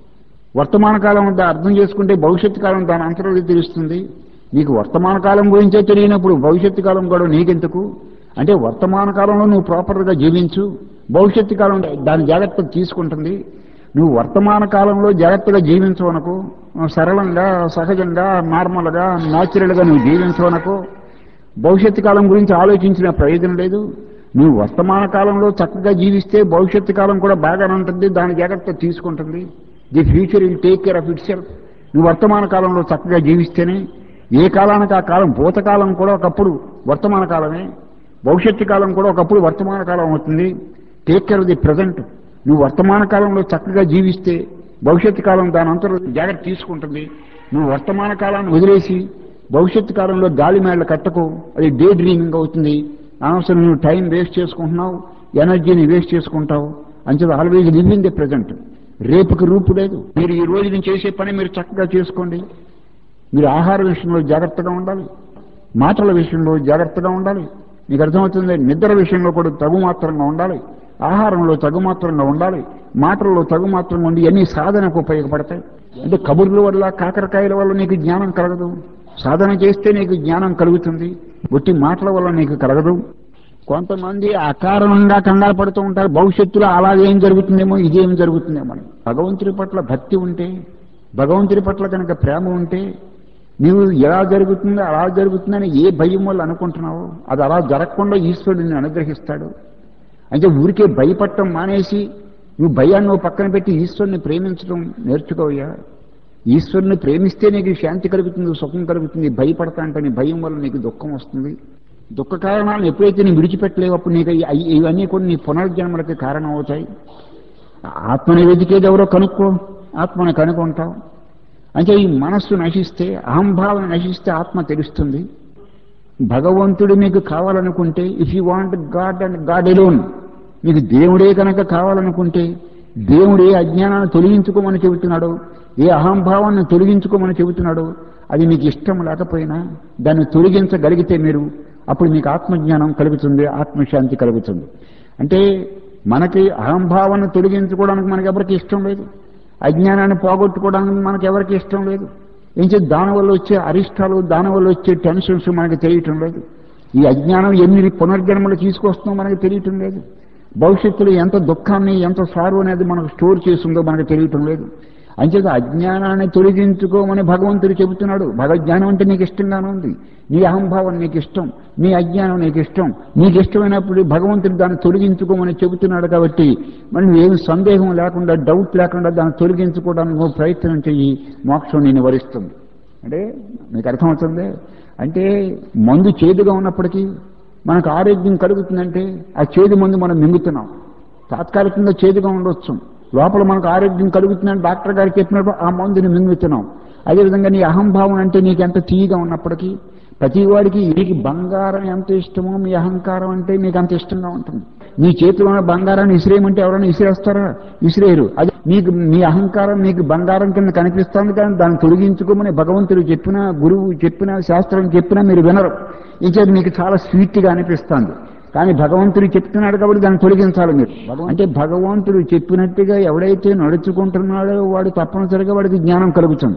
వర్తమాన కాలం అంతా అర్థం చేసుకుంటే భవిష్యత్తు కాలం దాని అంతరంలో తెలుస్తుంది నీకు వర్తమాన కాలం గురించే తెలియనప్పుడు భవిష్యత్తు కాలం కూడా నీకెందుకు అంటే వర్తమాన కాలంలో నువ్వు ప్రాపర్గా జీవించు భవిష్యత్తు కాలం దాని జాగ్రత్త తీసుకుంటుంది నువ్వు వర్తమాన కాలంలో జాగ్రత్తగా జీవించవనకు సరళంగా సహజంగా నార్మల్గా న్యాచురల్గా నువ్వు జీవించవనకు భవిష్యత్తు కాలం గురించి ఆలోచించిన ప్రయోజనం లేదు నువ్వు వర్తమాన కాలంలో చక్కగా జీవిస్తే భవిష్యత్తు కాలం కూడా బాగానే ఉంటుంది దాని జాగ్రత్త తీసుకుంటుంది the future will take care of itself నువ్వు వర్తమాన కాలంలో చక్కగా జీవిస్తేనే ఏ కాలానికి ఆ కాలం భూతకాలం కూడా ఒకప్పుడు వర్తమాన కాలమే భవిష్యత్తు కాలం కూడా ఒకప్పుడు వర్తమాన కాలం అవుతుంది take care of the present నువ్వు వర్తమాన కాలంలో చక్కగా జీవిస్తే భవిష్యత్తు కాలం దాని అంతలో జాగ్రత్త తీసుకుంటుంది నువ్వు వర్తమాన కాలాన్ని వదిలేసి భవిష్యత్తు కాలంలో గాలి మేళ్ల కట్టకు అది డే డ్రీమింగ్ అవుతుంది అనవసరం నువ్వు టైం వేస్ట్ చేసుకుంటున్నావు ఎనర్జీని వేస్ట్ చేసుకుంటావు అంచేత always live in the present రేపుకి రూపు లేదు మీరు ఈ రోజు నేను చేసే పని మీరు చక్కగా చేసుకోండి మీరు ఆహార విషయంలో జాగ్రత్తగా ఉండాలి మాటల విషయంలో జాగ్రత్తగా ఉండాలి మీకు అర్థమవుతుంది నిద్ర విషయంలో కూడా తగు మాత్రంగా ఉండాలి ఆహారంలో తగు మాత్రంగా ఉండాలి మాటల్లో తగు మాత్రంగా ఉండి అన్ని సాధనకు ఉపయోగపడతాయి అంటే కబుర్ల వల్ల కాకరకాయల వల్ల నీకు జ్ఞానం కలగదు సాధన చేస్తే నీకు జ్ఞానం కలుగుతుంది ఒట్టి మాటల వల్ల నీకు కలగదు కొంతమంది అకారణంగా కంగారు పడుతూ ఉంటారు భవిష్యత్తులో అలాగేం జరుగుతుందేమో ఇదేం జరుగుతుందేమో అని భగవంతుడి పట్ల భక్తి ఉంటే భగవంతుడి పట్ల కనుక ప్రేమ ఉంటే నీవు ఎలా జరుగుతుందో అలా జరుగుతుందని ఏ భయం వల్ల అనుకుంటున్నావో అది అలా జరగకుండా ఈశ్వరుడు నిన్ను అనుగ్రహిస్తాడు అంటే ఊరికే భయపడటం మానేసి నువ్వు భయాన్ని నువ్వు పక్కన పెట్టి ఈశ్వరుని ప్రేమించడం నేర్చుకోవయ్యా ఈశ్వరుని ప్రేమిస్తే నీకు శాంతి కలుగుతుంది సుఖం కలుగుతుంది భయపడతా అంటే నీ భయం వల్ల నీకు దుఃఖం వస్తుంది దుఃఖ కారణాలను ఎప్పుడైతే నీ విడిచిపెట్టలేవు అప్పుడు నీకు ఇ- ఇ- ఇవన్నీ కూడా నీ పునర్జన్మలకి కారణం అవుతాయి ఆత్మని వెతికేది ఎవరో కనుక్కో ఆత్మని కనుక్కుంటావు అంటే ఈ మనస్సు నశిస్తే అహంభావన నశిస్తే ఆత్మ తెలుస్తుంది భగవంతుడు మీకు కావాలనుకుంటే if you want God and God alone మీకు దేవుడే కనుక కావాలనుకుంటే దేవుడే అజ్ఞానాన్ని తొలగించుకోమని చెబుతున్నాడు ఏ అహంభావాన్ని తొలగించుకోమని చెబుతున్నాడు అది మీకు ఇష్టం లేకపోయినా దాన్ని తొలగించగలిగితే మీరు అప్పుడు మీకు ఆత్మజ్ఞానం కలుగుతుంది ఆత్మశాంతి కలుగుతుంది అంటే మనకి అహంభావాన్ని తొలగించుకోవడానికి మనకి ఎవరికి ఇష్టం లేదు అజ్ఞానాన్ని పోగొట్టుకోవడానికి మనకి ఎవరికి ఇష్టం లేదు ఏం చేసి దానివల్ల వచ్చే అరిష్టాలు దానివల్ల వచ్చే టెన్షన్స్ మనకి తెలియటం లేదు ఈ అజ్ఞానం ఎన్ని పునర్జన్మలు తీసుకొస్తుందో మనకి తెలియటం లేదు భవిష్యత్తులో ఎంత దుఃఖాన్ని ఎంత సారు అనేది మనకు స్టోర్ చేస్తుందో మనకు తెలియటం లేదు అంచేత అజ్ఞానాన్ని తొలగించుకోమని భగవంతుడు చెబుతున్నాడు భగవజ్ఞానం అంటే నీకు ఇష్టంగానే ఉంది నీ అహంభావం నీకు ఇష్టం నీ అజ్ఞానం నీకు ఇష్టం నీకు ఇష్టమైనప్పుడు భగవంతుడు దాన్ని తొలగించుకోమని చెబుతున్నాడు కాబట్టి మరి ఏమి సందేహం లేకుండా డౌట్ లేకుండా దాన్ని తొలగించుకోవడానికి నువ్వు ప్రయత్నం చెయ్యి మోక్షం నేను వరిస్తుంది అంటే మీకు అర్థమవుతుంది అంటే మందు చేదుగా ఉన్నప్పటికీ మనకు ఆరోగ్యం కలుగుతుందంటే ఆ చేదు మందు మనం మింగుతున్నాం తాత్కాలికంగా చేదుగా ఉండొచ్చు లోపల మనకు ఆరోగ్యం కలుగుతుందని డాక్టర్ గారు చెప్పినప్పుడు ఆ మందుని మింగుతున్నాం అదేవిధంగా నీ అహంభావం అంటే నీకు ఎంత తీయగా ఉన్నప్పటికీ ప్రతి వాడికి నీకు బంగారం ఎంత ఇష్టమో మీ అహంకారం అంటే మీకు అంత ఇష్టంగా ఉంటుంది నీ చేతిలో ఉన్న బంగారాన్ని ఇసిరేయమంటే ఎవరైనా ఇసిరేస్తారా ఇసిరేయరు అది మీకు మీ అహంకారం మీకు బంగారం కింద కనిపిస్తుంది కానీ దాన్ని తొలగించుకోమని భగవంతుడు చెప్పినా గురువు చెప్పినా శాస్త్రం చెప్పినా మీరు వినరు ఇంకేది మీకు చాలా స్వీట్గా అనిపిస్తుంది కానీ భగవంతుడు చెప్తున్నాడు కాబట్టి దాన్ని తొలగించాలి మీరు అంటే భగవంతుడు చెప్పినట్టుగా ఎవడైతే నడుచుకుంటున్నాడో వాడు తప్పనిసరిగా వాడికి జ్ఞానం కలుగుతుంది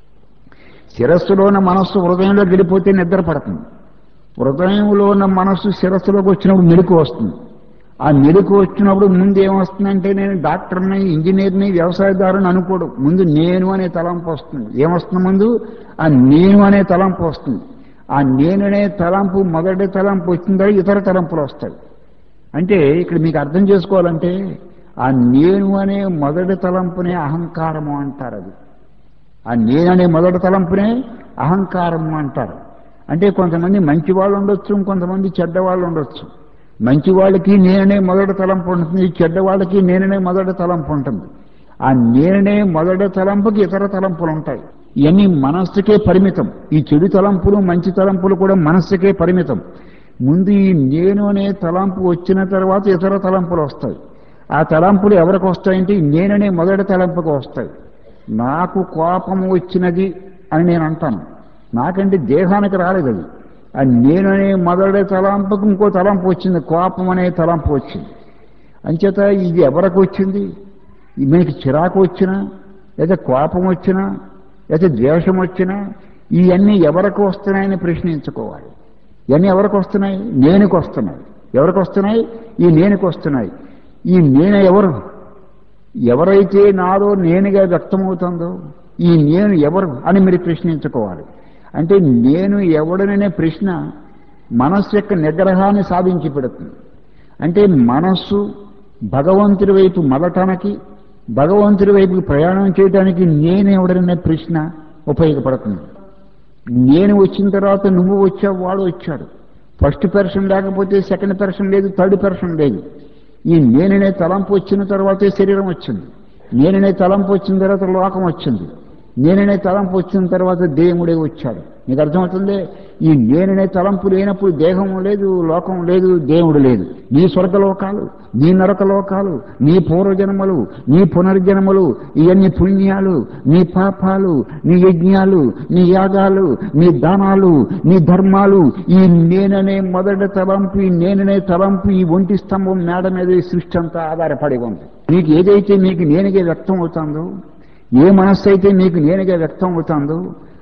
శిరస్సులో ఉన్న మనస్సు హృదయంలో గడిపోతే నిద్ర పడుతుంది హృదయంలో ఉన్న మనస్సు శిరస్సులోకి వచ్చినప్పుడు మెలకు వస్తుంది ఆ మెలకు వచ్చినప్పుడు ముందు ఏమొస్తుందంటే నేను డాక్టర్ని ఇంజనీర్ని వ్యవసాయదారుని అనుకోడు ముందు నేను అనే తలంపు వస్తుంది ఏమొస్తుంది ముందు ఆ నేను అనే తలంపు వస్తుంది ఆ నేను అనే తలంపు మొదటి తలంపు వచ్చిన తర్వాత ఇతర తలంపులు వస్తాయి అంటే ఇక్కడ మీకు అర్థం చేసుకోవాలంటే ఆ నేను అనే మొదటి తలంపునే అహంకారము అంటారు అది ఆ నేననే మొదటి తలంపునే అహంకారము అంటారు అంటే కొంతమంది మంచి వాళ్ళు ఉండొచ్చు కొంతమంది చెడ్డ వాళ్ళు ఉండొచ్చు మంచి వాళ్ళకి నేననే మొదటి తలంపు ఉంటుంది చెడ్డ వాళ్ళకి నేననే మొదటి తలంపు ఉంటుంది ఆ నేననే మొదటి తలంపుకి ఇతర తలంపులు ఉంటాయి ఇవన్నీ మనస్సుకే పరిమితం ఈ చెడు తలంపులు మంచి తలంపులు కూడా మనస్సుకే పరిమితం ముందు ఈ నేను అనే తలంపు వచ్చిన తర్వాత ఇతర తలంపులు వస్తాయి ఆ తలంపులు ఎవరికి వస్తాయంటే ఈ నేననే మొదటి తలంపుకు వస్తాయి నాకు కోపం వచ్చినది అని నేను అంటాను నాకంటే దేహానికి రాలేదు అది ఆ నేననే మొదటి తలంపుకు ఇంకో తలంపు వచ్చింది కోపం అనే తలంపు వచ్చింది అంచేత ఇది ఎవరికి వచ్చింది మీకు చిరాకు వచ్చినా లేదా కోపం వచ్చినా లేదా ద్వేషం వచ్చినా ఇవన్నీ ఎవరికి వస్తున్నాయని ప్రశ్నించుకోవాలి ఇవన్నీ ఎవరికి వస్తున్నాయి నేనుకు వస్తున్నాయి ఎవరికి వస్తున్నాయి ఈ నేనుకు వస్తున్నాయి ఈ నేను ఎవరు ఎవరైతే నాలో నేనుగా వ్యక్తమవుతుందో ఈ నేను ఎవరు అని మీరు ప్రశ్నించుకోవాలి అంటే నేను ఎవడననే ప్రశ్న మనస్సు యొక్క నిగ్రహాన్ని సాధించి పెడుతుంది అంటే మనస్సు భగవంతుడి వైపు మలటానికి భగవంతుడి వైపు ప్రయాణం చేయడానికి నేను ఎవడననే ప్రశ్న ఉపయోగపడుతుంది నేను వచ్చిన తర్వాత నువ్వు వచ్చావు వాడు వచ్చాడు ఫస్ట్ పర్సన్ లేకపోతే సెకండ్ పర్సన్ లేదు థర్డ్ పర్సన్ లేదు ఈ నేననే తలంపు వచ్చిన తర్వాతే శరీరం వచ్చింది నేననే తలంపు వచ్చిన తర్వాత లోకం వచ్చింది నేననే తలంపు వచ్చిన తర్వాత దేవుడే వచ్చాడు నీకు అర్థమవుతుంది ఈ నేననే తలంపు లేనప్పుడు దేహం లేదు లోకం లేదు దేవుడు లేదు నీ స్వర్గలోకాలు నీ నరకలోకాలు నీ పూర్వజన్మలు నీ పునర్జన్మలు ఇవన్నీ పుణ్యాలు నీ పాపాలు నీ యజ్ఞాలు నీ యాగాలు నీ దానాలు నీ ధర్మాలు ఈ నేననే మొదటి తలంపు ఈ నేననే తలంపు ఈ ఒంటి స్తంభం మేడ మీద ఈ సృష్టి అంతా ఆధారపడి ఉంది నీకు ఏదైతే మీకు నేనుగా వ్యక్తం అవుతుందో ఏ మనస్సు అయితే మీకు నేనుగా వ్యక్తం అవుతుందో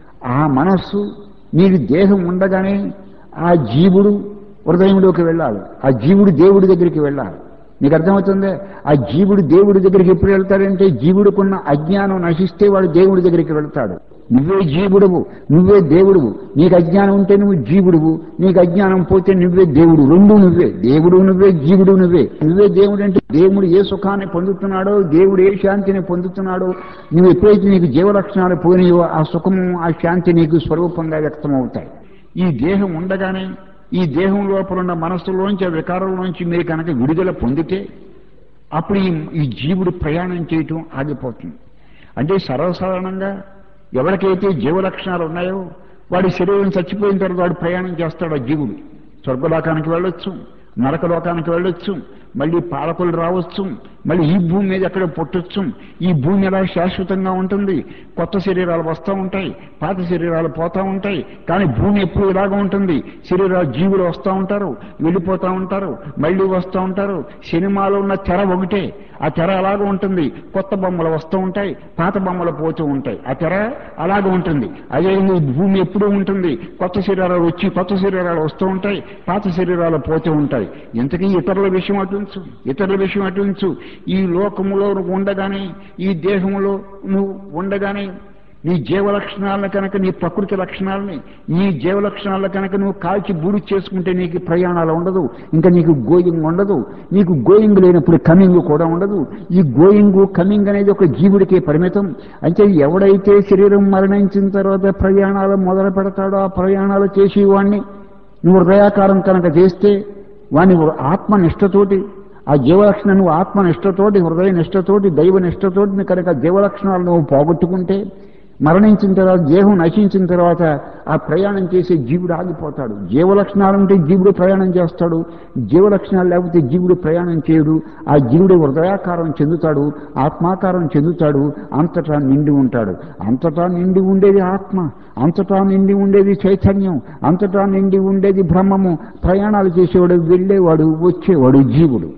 ఆ మనస్సు నీకు దేహం ఉండగానే ఆ జీవుడు హృదయంలోకి వెళ్ళాలి ఆ జీవుడు దేవుడి దగ్గరికి వెళ్ళాలి నీకు అర్థమవుతుందే ఆ జీవుడు దేవుడి దగ్గరికి ఎప్పుడు వెళ్తాడంటే జీవుడికున్న అజ్ఞానం నశిస్తే వాడు దేవుడి దగ్గరికి వెళ్తాడు నువ్వే జీవుడువు నువ్వే దేవుడువు నీకు అజ్ఞానం ఉంటే నువ్వు జీవుడువు నీకు అజ్ఞానం పోతే నువ్వే దేవుడు రెండు నువ్వే దేవుడు నువ్వే జీవుడు నువ్వే నువ్వే దేవుడు అంటే దేవుడు ఏ సుఖాన్ని పొందుతున్నాడో దేవుడు ఏ శాంతిని పొందుతున్నాడో నువ్వు ఎప్పుడైతే నీకు జీవలక్షణాలు పోయినాయో ఆ సుఖము ఆ శాంతి నీకు స్వరూపంగా వ్యక్తమవుతాయి ఈ దేహం ఉండగానే ఈ దేహం లోపల ఉన్న మనస్సులోంచి ఆ వికారంలోంచి మీరు కనుక విడుదల పొందితే అప్పుడు ఈ ఈ జీవుడు ప్రయాణం చేయటం ఆగిపోతుంది అంటే సర్వసాధారణంగా ఎవరికైతే జీవలక్షణాలు ఉన్నాయో వాడి శరీరం చచ్చిపోయిన తర్వాత వాడు ప్రయాణం చేస్తాడు ఆ జీవుడు స్వర్గలోకానికి వెళ్ళొచ్చు నరకలోకానికి వెళ్ళొచ్చు మళ్ళీ పాలకులు రావచ్చు మళ్ళీ ఈ భూమి మీద ఎక్కడ పుట్టొచ్చు ఈ భూమి ఎలా శాశ్వతంగా ఉంటుంది కొత్త శరీరాలు వస్తూ ఉంటాయి పాత శరీరాలు పోతూ ఉంటాయి కానీ భూమి ఎప్పుడు ఇలాగ ఉంటుంది శరీరాలు జీవులు వస్తూ ఉంటారు వెళ్ళిపోతూ ఉంటారు మళ్ళీ వస్తూ ఉంటారు సినిమాలో ఉన్న తెర ఒకటే ఆ తెర అలాగ ఉంటుంది కొత్త బొమ్మలు వస్తూ ఉంటాయి పాత బొమ్మలు పోతూ ఉంటాయి ఆ తెర అలాగ ఉంటుంది అదే ఈ భూమి ఎప్పుడూ ఉంటుంది కొత్త శరీరాలు వచ్చి కొత్త శరీరాలు వస్తూ ఉంటాయి పాత శరీరాలు పోతూ ఉంటాయి ఇంతకీ ఇతరుల విషయం అటుంచు ఇతరుల విషయం అటుంచు ఈ లోకములో నువ్వు ఉండగానే ఈ దేహంలో నువ్వు ఉండగానే నీ జీవలక్షణాలను కనుక నీ ప్రకృతి లక్షణాలని నీ జీవలక్షణాలను కనుక నువ్వు కాల్చి బూడి చేసుకుంటే నీకు ప్రయాణాలు ఉండదు ఇంకా నీకు గోయింగ్ ఉండదు నీకు గోయింగ్ లేనప్పుడు కమింగ్ కూడా ఉండదు ఈ గోయింగ్ కమింగ్ అనేది ఒక జీవుడికే పరిమితం అంటే ఎవడైతే శరీరం మరణించిన తర్వాత ప్రయాణాలు మొదలు పెడతాడో ఆ ప్రయాణాలు చేసేవాడిని నువ్వు హృదయాకారం కనుక చేస్తే వాని ఆత్మనిష్టతోటి ఆ జీవలక్షణం నువ్వు ఆత్మనిష్టతోటి హృదయ నిష్టతోటి దైవ నిష్టతోటి కనుక జీవలక్షణాలు నువ్వు పోగొట్టుకుంటే మరణించిన తర్వాత దేహం నశించిన తర్వాత ఆ ప్రయాణం చేసే జీవుడు ఆగిపోతాడు జీవలక్షణాలు ఉంటే జీవుడు ప్రయాణం చేస్తాడు జీవలక్షణాలు లేకపోతే జీవుడు ప్రయాణం చేయడు ఆ జీవుడు హృదయాకారం చెందుతాడు ఆత్మాకారం చెందుతాడు అంతటా నిండి ఉంటాడు అంతటా నిండి ఉండేది ఆత్మ అంతటా నిండి ఉండేది చైతన్యం అంతటా నిండి ఉండేది బ్రహ్మము ప్రయాణాలు చేసేవాడు వెళ్ళేవాడు వచ్చేవాడు జీవుడు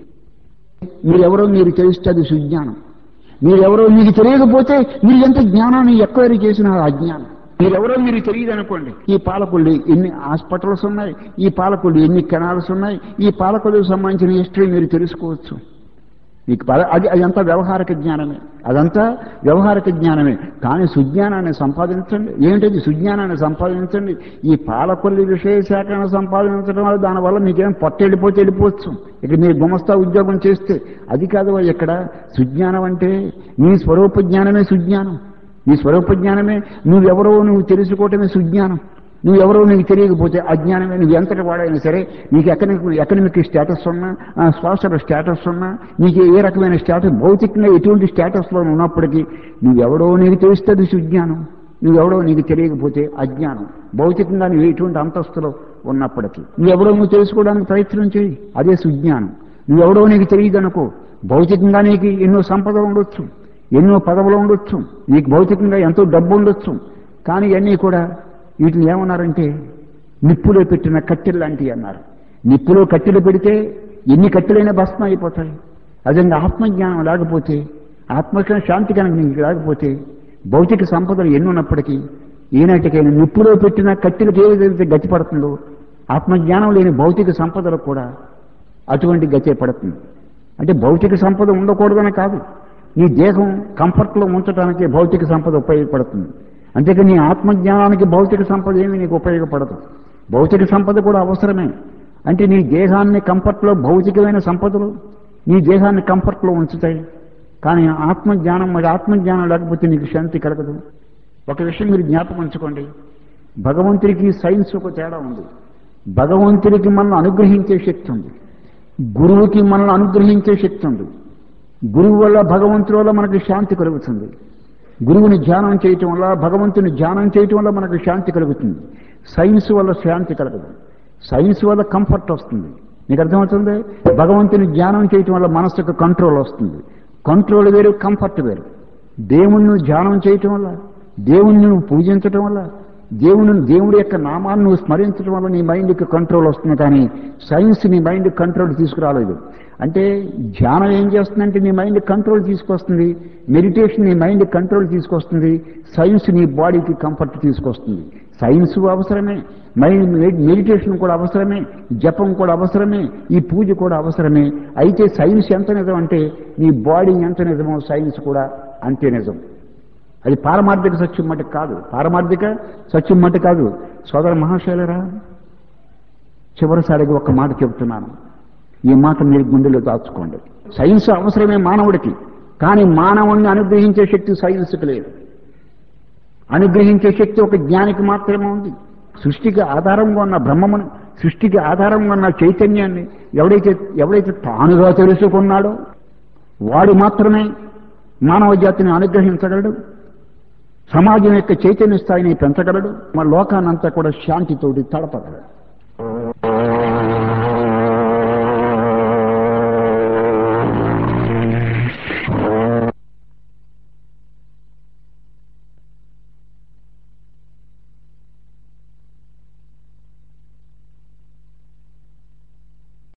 మీరెవరో మీరు తెలిస్తే అది సుజ్ఞానం మీరెవరో మీకు తెలియకపోతే మీరు ఎంత జ్ఞానాన్ని ఎక్వైరీ చేసిన అజ్ఞానం మీరెవరో మీరు తెలియదు అనుకోండి ఈ పాలకుళ్ళు ఎన్ని హాస్పిటల్స్ ఉన్నాయి ఈ పాలకుళ్ళు ఎన్ని కెనాల్స్ ఉన్నాయి ఈ పాలకులకు సంబంధించిన హిస్టరీ మీరు తెలుసుకోవచ్చు మీకు పద అది అదంతా వ్యవహారిక జ్ఞానమే అదంతా వ్యవహారిక జ్ఞానమే కానీ సుజ్ఞానాన్ని సంపాదించండి ఏంటది సుజ్ఞానాన్ని సంపాదించండి ఈ పాలకొల్లి విషయ శాఖను సంపాదించడం వల్ల దానివల్ల మీకేం పొట్ట వెళ్ళిపోతే వెళ్ళిపోవచ్చు ఇక మీరు గుమస్తా ఉద్యోగం చేస్తే అది కాదు ఇక్కడ సుజ్ఞానం అంటే నీ స్వరూప జ్ఞానమే సుజ్ఞానం నీ స్వరూప జ్ఞానమే నువ్వెవరో నువ్వు తెలుసుకోవటమే సుజ్ఞానం నువ్వెవరో నీకు తెలియకపోతే అజ్ఞానమే నువ్వు ఎంతటి వాడైనా సరే నీకు ఎకనమిక్ ఎకనమిక్ స్టేటస్ ఉన్నా సోషల్ స్టేటస్ ఉన్నా నీకు ఏ రకమైన స్టేటస్ భౌతికంగా ఎటువంటి స్టేటస్లో ఉన్నప్పటికీ నువ్వెవడో నీకు తెలుస్తుంది సుజ్ఞానం నువ్వెవడో నీకు తెలియకపోతే అజ్ఞానం భౌతికంగా నువ్వు ఎటువంటి అంతస్తులో ఉన్నప్పటికీ నువ్వెవడో నువ్వు తెలుసుకోవడానికి ప్రయత్నం చేయి అదే సుజ్ఞానం నువ్వెవడో నీకు తెలియదు అనుకో భౌతికంగా నీకు ఎన్నో సంపదలు ఉండొచ్చు ఎన్నో పదవులు ఉండొచ్చు నీకు భౌతికంగా ఎంతో డబ్బు ఉండొచ్చు కానీ ఇవన్నీ కూడా వీటిని ఏమన్నారంటే నిప్పులో పెట్టిన కట్టెలు లాంటివి అన్నారు నిప్పులో కట్టెలు పెడితే ఎన్ని కట్టెలైనా భస్మం అయిపోతాయి అదే ఆత్మజ్ఞానం లేకపోతే ఆత్మజ్ఞాన శాంతి కనుక నీకు లేకపోతే భౌతిక సంపదలు ఎన్ని ఉన్నప్పటికీ ఈనాటికైనా నిప్పులో పెట్టిన కట్టెలకు ఏ విధంగా గతి పడుతుందో ఆత్మజ్ఞానం లేని భౌతిక సంపదలకు కూడా అటువంటి గతే పడుతుంది అంటే భౌతిక సంపద ఉండకూడదని కాదు నీ దేహం కంఫర్ట్లో ఉంచడానికి భౌతిక సంపద ఉపయోగపడుతుంది అంతేకాని నీ ఆత్మజ్ఞానానికి భౌతిక సంపద ఏమి నీకు ఉపయోగపడదు భౌతిక సంపద కూడా అవసరమే అంటే నీ దేహాన్ని కంఫర్ట్లో భౌతికమైన సంపదలు నీ దేహాన్ని కంఫర్ట్లో ఉంచుతాయి కానీ ఆత్మజ్ఞానం మరి ఆత్మజ్ఞానం లేకపోతే నీకు శాంతి కలగదు ఒక విషయం మీరు జ్ఞాపకం ఉంచుకోండి భగవంతుడికి సైన్స్ ఒక తేడా ఉంది భగవంతుడికి మనల్ని అనుగ్రహించే శక్తి ఉంది గురువుకి మనల్ని అనుగ్రహించే శక్తి ఉంది గురువు వల్ల భగవంతుడి వల్ల మనకి శాంతి కలుగుతుంది గురువుని ధ్యానం చేయటం వల్ల భగవంతుని ధ్యానం చేయటం వల్ల మనకు శాంతి కలుగుతుంది సైన్స్ వల్ల శాంతి కలగదు సైన్స్ వల్ల కంఫర్ట్ వస్తుంది మీకు అర్థమవుతుంది భగవంతుని ధ్యానం చేయటం వల్ల మనసుకు కంట్రోల్ వస్తుంది కంట్రోల్ వేరు కంఫర్ట్ వేరు దేవుణ్ణి ధ్యానం చేయటం వల్ల దేవుణ్ణి నువ్వు పూజించటం వల్ల దేవుని దేవుడి యొక్క నామాన్ని నువ్వు స్మరించడం వల్ల నీ మైండ్కి కంట్రోల్ వస్తుంది కానీ సైన్స్ నీ మైండ్ కంట్రోల్ తీసుకురాలేదు అంటే ధ్యానం ఏం చేస్తుందంటే నీ మైండ్ కంట్రోల్ తీసుకొస్తుంది మెడిటేషన్ నీ మైండ్ కంట్రోల్ తీసుకొస్తుంది సైన్స్ నీ బాడీకి కంఫర్ట్ తీసుకొస్తుంది సైన్స్ అవసరమే మైండ్ మెడిటేషన్ కూడా అవసరమే జపం కూడా అవసరమే ఈ పూజ కూడా అవసరమే అయితే సైన్స్ ఎంత నిజం అంటే నీ బాడీ ఎంత నిజమో సైన్స్ కూడా అంతే నిజం అది పారమార్థిక సత్యం మట్టి కాదు పారమార్థిక సత్యం మట్టి కాదు సోదర మహాశైలరా చివరిసారిగా ఒక మాట చెబుతున్నాను ఈ మాట మీరు గుండెలో దాచుకోండి సైన్స్ అవసరమే మానవుడికి కానీ మానవుణ్ణి అనుగ్రహించే శక్తి సైన్స్కి లేదు అనుగ్రహించే శక్తి ఒక జ్ఞానికి మాత్రమే ఉంది సృష్టికి ఆధారంగా ఉన్న బ్రహ్మమును సృష్టికి ఆధారంగా ఉన్న చైతన్యాన్ని ఎవడైతే ఎవడైతే తానుగా తెలుసుకున్నాడో వాడు మాత్రమే మానవ జాతిని అనుగ్రహించగలడు సమాజం యొక్క చైతన్య స్థాయిని పెంచగలడు మన లోకాన్నంతా కూడా శాంతితోటి తడపగలడు